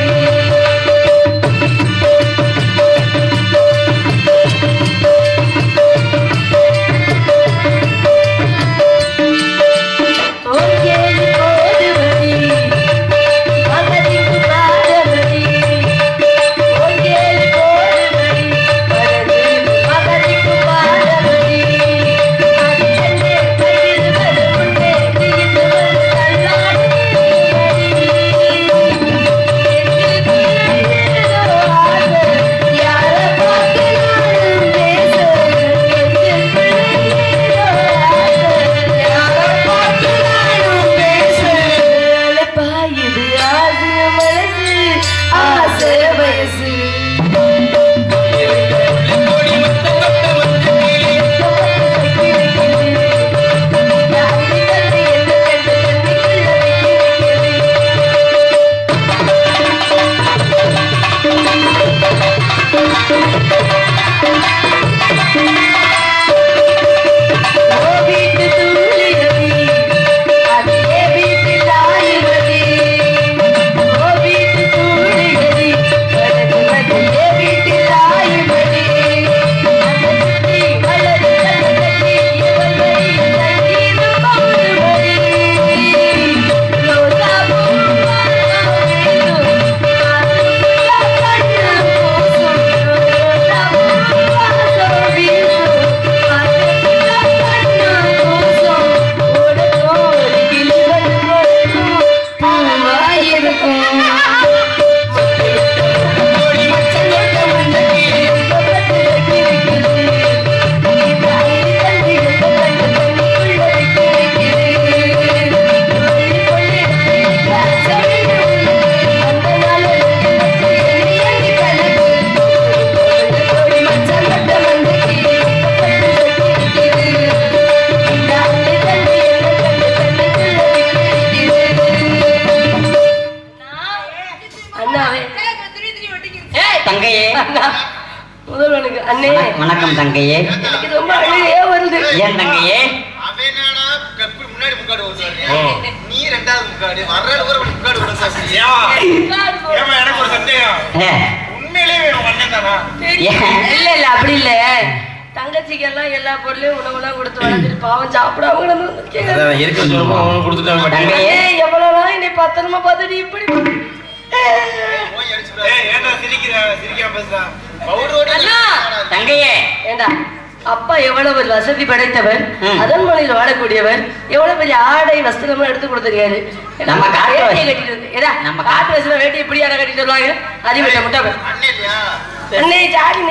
தங்கையே முதல்வனுக்கு அண்ணே வணக்- வணக்கம் தங்கையே எனக்கு ரொம்ப அழுகையே வருது ஏன் தங்கையே அவன் என்னடா கப்பி முன்னாடி முக்காடு ஓடுவாரு ஓ. நீ ரெண்டாவது முக்காடு வர்ற ஒரு முக்காடு ஓட சாப்பிடு ஏமா ஏமா எனக்கு ஒரு சந்தேகம் ஏ, உண்மையிலேயே வேணும் அண்ணன் தானா ஏன்? இல்ல இல்ல அப்படி இல்ல தங்கச்சிக்கு எல்லாம் எல்லா பொருளையும் உணவுலாம் கொடுத்து வளர்த்துட்டு பாவம் சாப்பிடாம கிடந்து வந்திருக்கீங்க. அதான் இருக்கிற சொல்லுமா அவனுக்கு கொடுத்துட்டாங்க மாட்டேன் தங்கையே ஏய், எவ்வளவு நாள் என்னை பத்திரமா பார்த்துட்டு இப்படி போய் அடிச்சு விடாத. ஏய் ஏன்டா சிரிக்கிற சிரிக்காம பேசுறா பவுடர் ஓடி அண்ணா! தங்கையே ஏண்டா அப்பா எவ்வளவு ஒரு வசதி படைத்தவர் ம். அதன்மனையில் வாழக்கூடியவர் எவ்வளவு பெரிய ஆடை வஸ்திரமும் எடுத்து கொடுத்திருக்காரு நம்ம காட்டு வேட்டியை வசதி. கட்டிட்டு வந்து- ஏடா, நம்ம காட்டு வசதி வேட்டி இப்படி யாரை கட்டிட்டு வருவாங்க அதிபட்ட முட்டை அண்ணன் இல்லையா அண்ணே ஜாடினே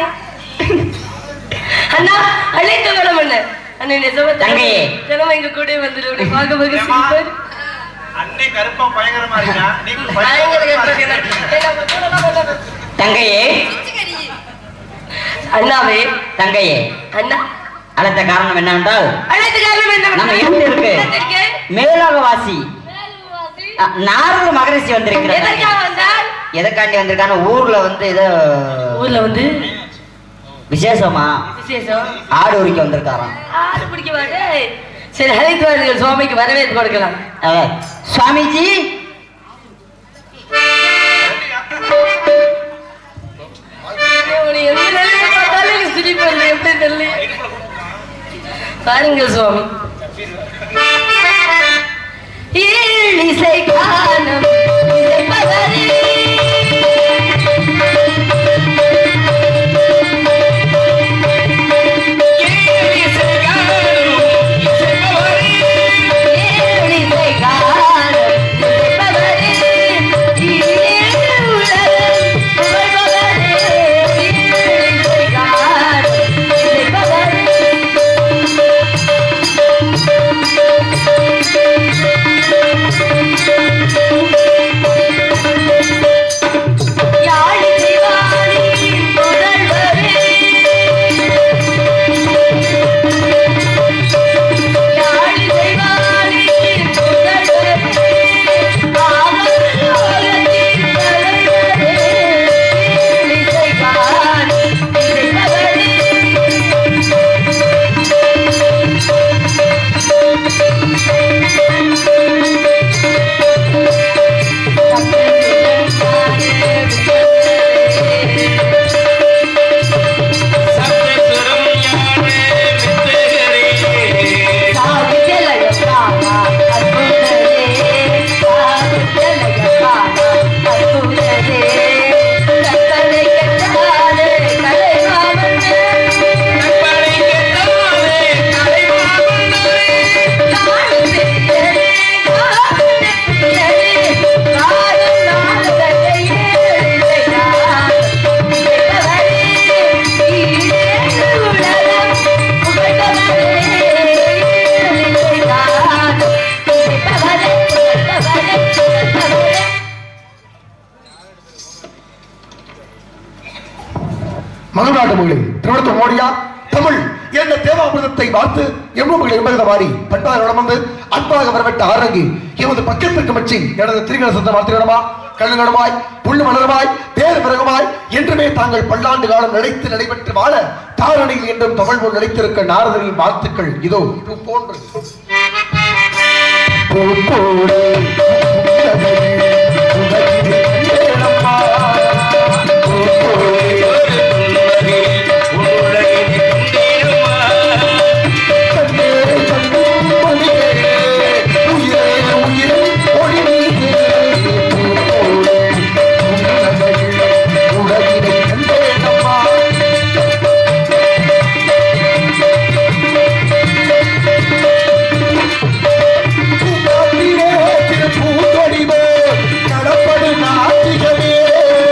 அண்ணா அழைத்து வேணும் என்ன அண்ணே நிஜமா தங்கையே. தினமும் எங்க கூட வந்துடு அப்படி பார்க்க பார்க்க ஏம்மா? சிரிப்பாரு. அண்ணன் கருப்பா பயங்கரமா இருக்கா நீ பயங்கர கெட்டது என்ன? ஏய், நம்ம கூட எல்லாம் பண்ணாத. தங்கையே அண்ணாவே தங்கையே அண்ணா அழைத்த காரணம் என்னவென்றால் அழைத்து காரணம் என்ன நம்ம இருந்து இருக்கு இடத்திற்கு மேலோகவாசி அ, நாரத மகரிஷி வந்திருக்கிறார் எதற்காக வந்தால் எதற்காண்டி வந்திருக்காங்க ஊர்ல வந்து ஏதோ ஊர்ல வந்து விசேஷமா விசேஷம் ஆடு உரிக்க வந்திருக்காராம் ஆடு பிடிக்க மாட்டேன் சரி அழைத்து வாருங்கள் சுவாமிக்கு வரவேற்பு கொடுக்கலாம் அஹ், சுவாமிஜி உன்னை எந்த நிலையில பார்த்தாலும் எனக்கு சிரிப்பு வருது. எப்படி தெரியல பாருங்கள் சுவாமி இசை காணும் இசைப்பவரே. இசை காணும் இசைப்பவரே. ஈழம் உலகம் புகழ்பவரே. இசை காணும் இசைப்பவரே. யாழி சிவானி புகழ்வரே. யாழி சிவானி புகழ்வரே. ஆவலோகத்தின் தலைவரே. இசை காண் இசைப்பவரே. மகநாட்டு மகளே திருவனந்தபுரம் மோடியா தமிழ் என்ற தேவாமிரதத்தை பார்த்து எவ்வளவு என்பதை மாறி பண்பாக நடந்து அன்பாக வரவிட்ட ஆரங்கி எமது பக்கத்திற்கு மச்சி எனது திரிகண சந்த மாத்திரமா கண்ணுகணமாய் புல்லு மலருமாய் தேர் பிறகுமாய் என்றுமே தாங்கள் பல்லாண்டு காலம் நிலைத்து நடைபெற்று வாழ தாரணியில் என்றும் தமிழ் முன் நிலைத்திருக்க நாரதரின் வாழ்த்துக்கள் இதோ பூ போன்று பூ போலே புன்னகையில் உலகிலே கண்டேனம்மா. பூ போலே கண்ணே கண்ணும் மொழியே, உயிரே உயிரே ஒளி நீயே. பூ போலே புன்னகையில் உலகிலே கண்டேனம்மா. பூங்காட்டிலே திருப்பூந்தொடிவே, நடப்பது நாட்டிகமே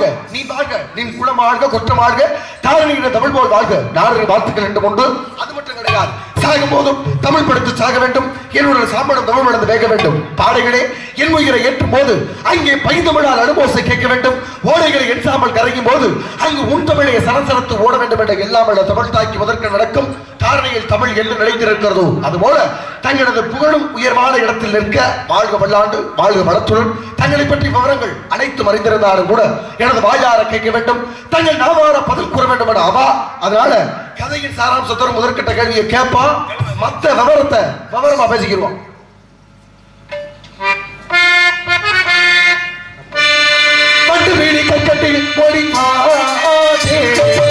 நீ வாழ்க நின் குலம் வாழ்க குற்றம் வாழ்க தாரணிகிற தமிழ் போல் வாழ்க நாடு வாழ்த்துக்கள் என்று கொண்டு அது மட்டும் கிடையாது சாகும் போதும் தமிழ் படித்து சாக வேண்டும் என்னுடைய சாம்படம் தமிழ் நடந்து வேக வேண்டும் பாடைகளே என் உயிரை ஏற்றும் போது அங்கே பைந்தமிழால் அனுபவத்தை கேட்க வேண்டும் ஓடைகளை என் சாம்பல் கரையும் போது அங்கு உன் தமிழை சரசரத்து ஓட வேண்டும் என்ற எல்லாமல்ல தமிழ் தாக்கி முதற்க நடக்கும் தாரணையில் தமிழ் என்று நிலைத்திருக்கிறதோ அதுபோல தங்களது புகழும் உயர்வான இடத்தில் நிற்க வாழ்க வல்லாண்டு வாழ்க வளத்துடன் தங்களை பற்றி விவரங்கள் அனைத்தும் அறிந்திருந்தாலும் கூட எனது வாயார கேட்க வேண்டும் தங்கள் நாவார பதில் கூற வேண்டும் என அவா அதனால கதையின் சாராம்சத்தோடு முதற்கட்ட கேள்வியை கேட்பான் மத்த விவரத்தை விவரமா பேசிக்கிடுவோம் பட்டு வீடி கட்டி ஓடி ஆடே.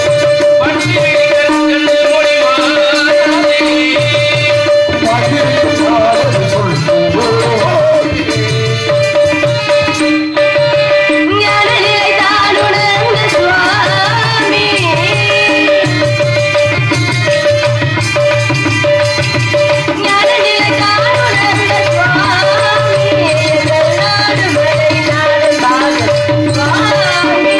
ஞானநிலை தானுணர்ந்த சுவாமி ஞானநிலை தானுணர்ந்த சுவாமி கருணாடு மலை நாடு பாக சுவாமி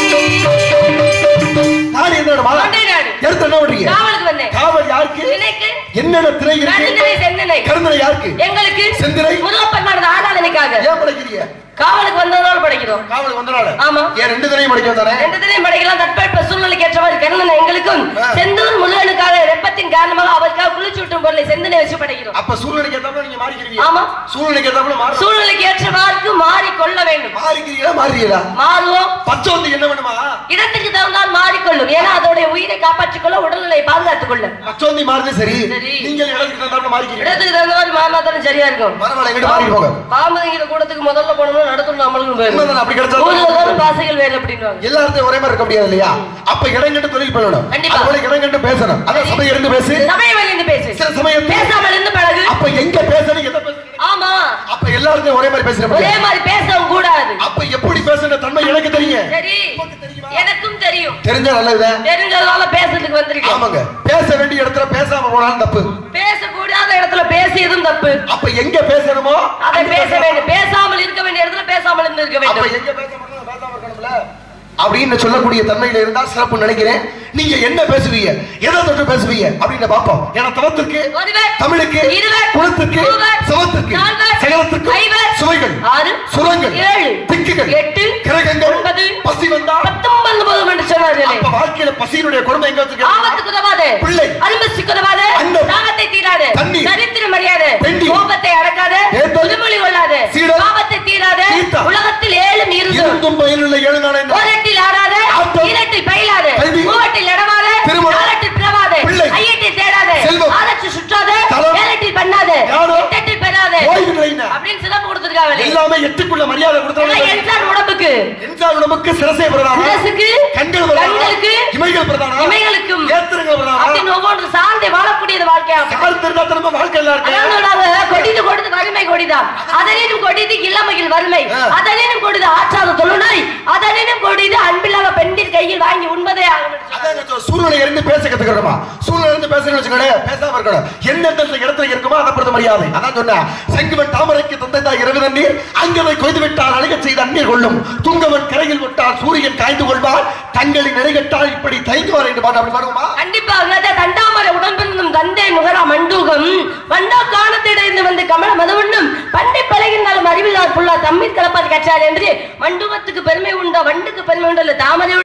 நாடு என்னடா தொண்டை நாடு. எடுத்து என்ன பண்றீங்க காவலுக்கு வந்தேன் காவல் யாருக்கு நினைக்கு என்னென்ன திரை இருக்கு நடுநிலை செந்தனை கருந்தனை யாருக்கு எங்களுக்கு செந்திலை? முருகப்பெருமானது ஆராதனைக்காக ஏன் படைக்கிறீங்க காவலுக்கு வந்ததோடு படைக்கிறோம் காவலுக்கு வந்தனால ஆமா. ஏன் ரெண்டு திரையும் படிக்க வந்தானே ரெண்டு தினையும் படைக்கலாம் தட்பவெப்ப சூழ்நிலைக்கு ஏற்றவாறு கருணனை எங்களுக்கும் ஆ. செந்தூர் முருகனுக்காக வெப்பத்தின் காரணமாக அவருக்காக குளிச்சு விட்டும் பொருளை செந்தனை வச்சு படைக்கிறோம் அப்ப சூழ்நிலைக்கு ஏத்தாப்புல நீங்க மாறிக்கிறீங்க ஆமா. சூழ்நிலைக்கு ஏத்தாப்புல மாறு சூழ்நிலைக்கு ஏற்றவாறு மாறிக்கொள்ள வேண்டும் மாறிக்கிறீங்களா மாறுறீங்களா மாறுவோம் பச்சை வந்து என்ன பண்ணுமா இடத்துக்கு தகுந்தால் மாறிக்கொள்ளும் ஏன்னா அதோடைய உயிரை காப்பாற்றிக் கொள்ள உடல்நிலை பாதுகாத்துக் கொள்ள பச்சோந்தி மாறுது சரி சரி. நீங்க இடத்துக்கு தகுந்தாப்புல மாறிக்கிறீங்க இடத்துக்கு தகுந்த மாதிரி மாறினா தானே சரியா இருக்கும் பரவாயில்ல எங்கிட்ட மாறி போங்க பாம்புங்கிற கூடத்துக்கு முதல்ல போனோம்னா நடத்தணும் நம்மளுக்கும் போயிடும் உண்மைதானே, அப்படி கிடைச்சா ஊர்லதோறும் பாசைகள் வேறு அப்படின்வாங்க எல்லாத்தையும் ஒரே மாதிரி இருக்க முடியாது இல்லையா அப்ப இடம் கண்டு தொழில் பண்ணணும் கண்டிப்பா. அதுபோல இடம் கண்டு பேசணும் அதான் சபை இருந்து பேசு சமயம் இருந்து பேசு சில சமயம் பேசாமல் இருந்து பழகு அப்ப எங்க பேசணும் எதை பேசணும் ஆமா அப்ப எல்லாத்தையும் ஒரே மாதிரி பேசுற ஒரே முடியாது மாதிரி பேசவும் கூடாது அப்ப எப்படி பேசுற தன்மை எனக்கு தெரியும் சரி எனக்கும் தெரியும் தெரிஞ்சா நல்லதுதான் தெரிஞ்சதால பேசுறதுக்கு வந்திருக்கேன் ஆமாங்க பேச வேண்டிய இடத்துல பேசாம போனாலும் தப்பு பேசக்கூடாத இடத்துல பேசியதும் தப்பு அப்ப எங்க பேசணுமோ அதை பேச வேண்டும் பேசாமல் இருக்க வேண்டிய இடத்துல பேசாமல் இருந்து இருக்க அப்ப வேண்டும் எங்க பேச முடியும் பேசாம இருக்கணும்ல அப்படின்னு சொல்லக்கூடிய தன்மையில இருந்தா சிறப்பு நினைக்கிறேன் நீங்க என்ன பேசுவீங்க எதை தொட்டு பேசுவீங்க அப்படின்னு பாப்போம் ஏன்னா தவத்திற்கு ஒருவர், தமிழுக்கு இருவர், குலத்துக்கு மூவர், சவத்துக்கு நால்வர், சகலத்துக்கு ஐவர், சுவைகள் ஆறு, சுரங்கள் ஏழு, திக்குகள் எட்டு, கிரகங்கள் ஒன்பது, பசி வந்தா பத்தொன்பது போதும் என்று சொன்னார்களே அப்ப வாழ்க்கையில பசியினுடைய கொடுமை எங்க வச்சிருக்க ஆபத்துக்கு உதவாது பிள்ளை. அன்புக்கு உதவாது அன்னம். தாகத்தை தீராது தண்ணீர். சரித்திரம் அறியாது பெண்டி. கோபத்தை அடக்காது ஏத்தல். புதுமொழி கொள்ளாது சீடல். பாவத்தை தீராது தீர்த்தா. உலகத்தில் ஏழும் இருந்தும் இருந்தும் பயனுள்ள ஏழு நாளை ஓரட்டில் ஆடாது ஆட்டம். ஈரட்டில் பயிலாது கல்வி. மூவட்டில் இடமாது திருமணம். நாலட்டில் பிறவாது பிள்ளை. ஐயட்டில் தேடாது செல்வம். ஆலச்சு சுற்றாது தலம். ஏழட்டில் பண்ணாது ஞானம். எட்டட்டில் பெறாது ஓய்வு நிலையின. அப்படின்னு சிறப்பு கொடுத்திருக்காங்க எல்லாமே எட்டுக்குள்ள மரியாதை எல்லாம் கொடுத்தாங்க என்சான் உடம்புக்கு என்சால் உடம்புக்கு சிரசை பிரதானம் சிரசுக்கு, கண்கள் பிரதானம் கண்களுக்கு, இமைகள் பிரதானம் இமைகளுக்கும் ஏத்திரங்கள் பிரதானம் அப்படின்னு ஒவ்வொன்று சார்ந்து வாழக்கூடியது வாழ்க்கையா யார் தெரிஞ்சா திரும்ப வாழ்க்கை எல்லாம் இருக்கு அதனால கொடிது கொடுத்து வறுமை கொடிதான் அதனினும் கொடிது இளமையில் வறுமை ஆ. அதனினும் கொடிது ஆற்றாத தொழுநோய் அதனினும் கொடிது அன்பில்லாத பெண்டின் கையில் வாங்கி உண்பதே ஆகும் என்று சொன்னார். அதான் இந்த சூழ்நிலை இருந்து பேச கத்துக்கிறோமா சூழ்நிலை இருந்து பேசணும்னு வச்சுக்கோங்களேன் பேசாம இருக்கணும் எந்தெந்த இடத்துல இருக்குமோ அதை பொறுத்த மரியாதை அதான் சொன்னேன் செங்குவன் தாமரைக்கு தந்தை தான் இரவு தண்ணீர் அங்கதை கொய்து விட்டால் அழுகச் செய்த அந்நீர் கொள்ளும் துங்கவன் கரையில் விட்டால் சூரியன் காய்ந்து கொள்வார் தங்களின் நெருகட்டால் இப்படி தைக்குவார் என்று பாட்டு அப்படி பாடுவோமா கண்டிப்பாக அதான் தண்டாமரை உடம்பிருந்தும் தந்தை முகரா மண்டூகம் வண்டா காணத்திடைந்து வந்து கமல மதவுண்ணும் பண்டை பழகினாலும் அறிவிலார் புல்லா தம்மில் கலப்பார் கற்றார் என்று மண்டூகத்துக்கு பெருமை உண்டா வண்டுக்கு பெருமை உண்டா இல்ல தாமரை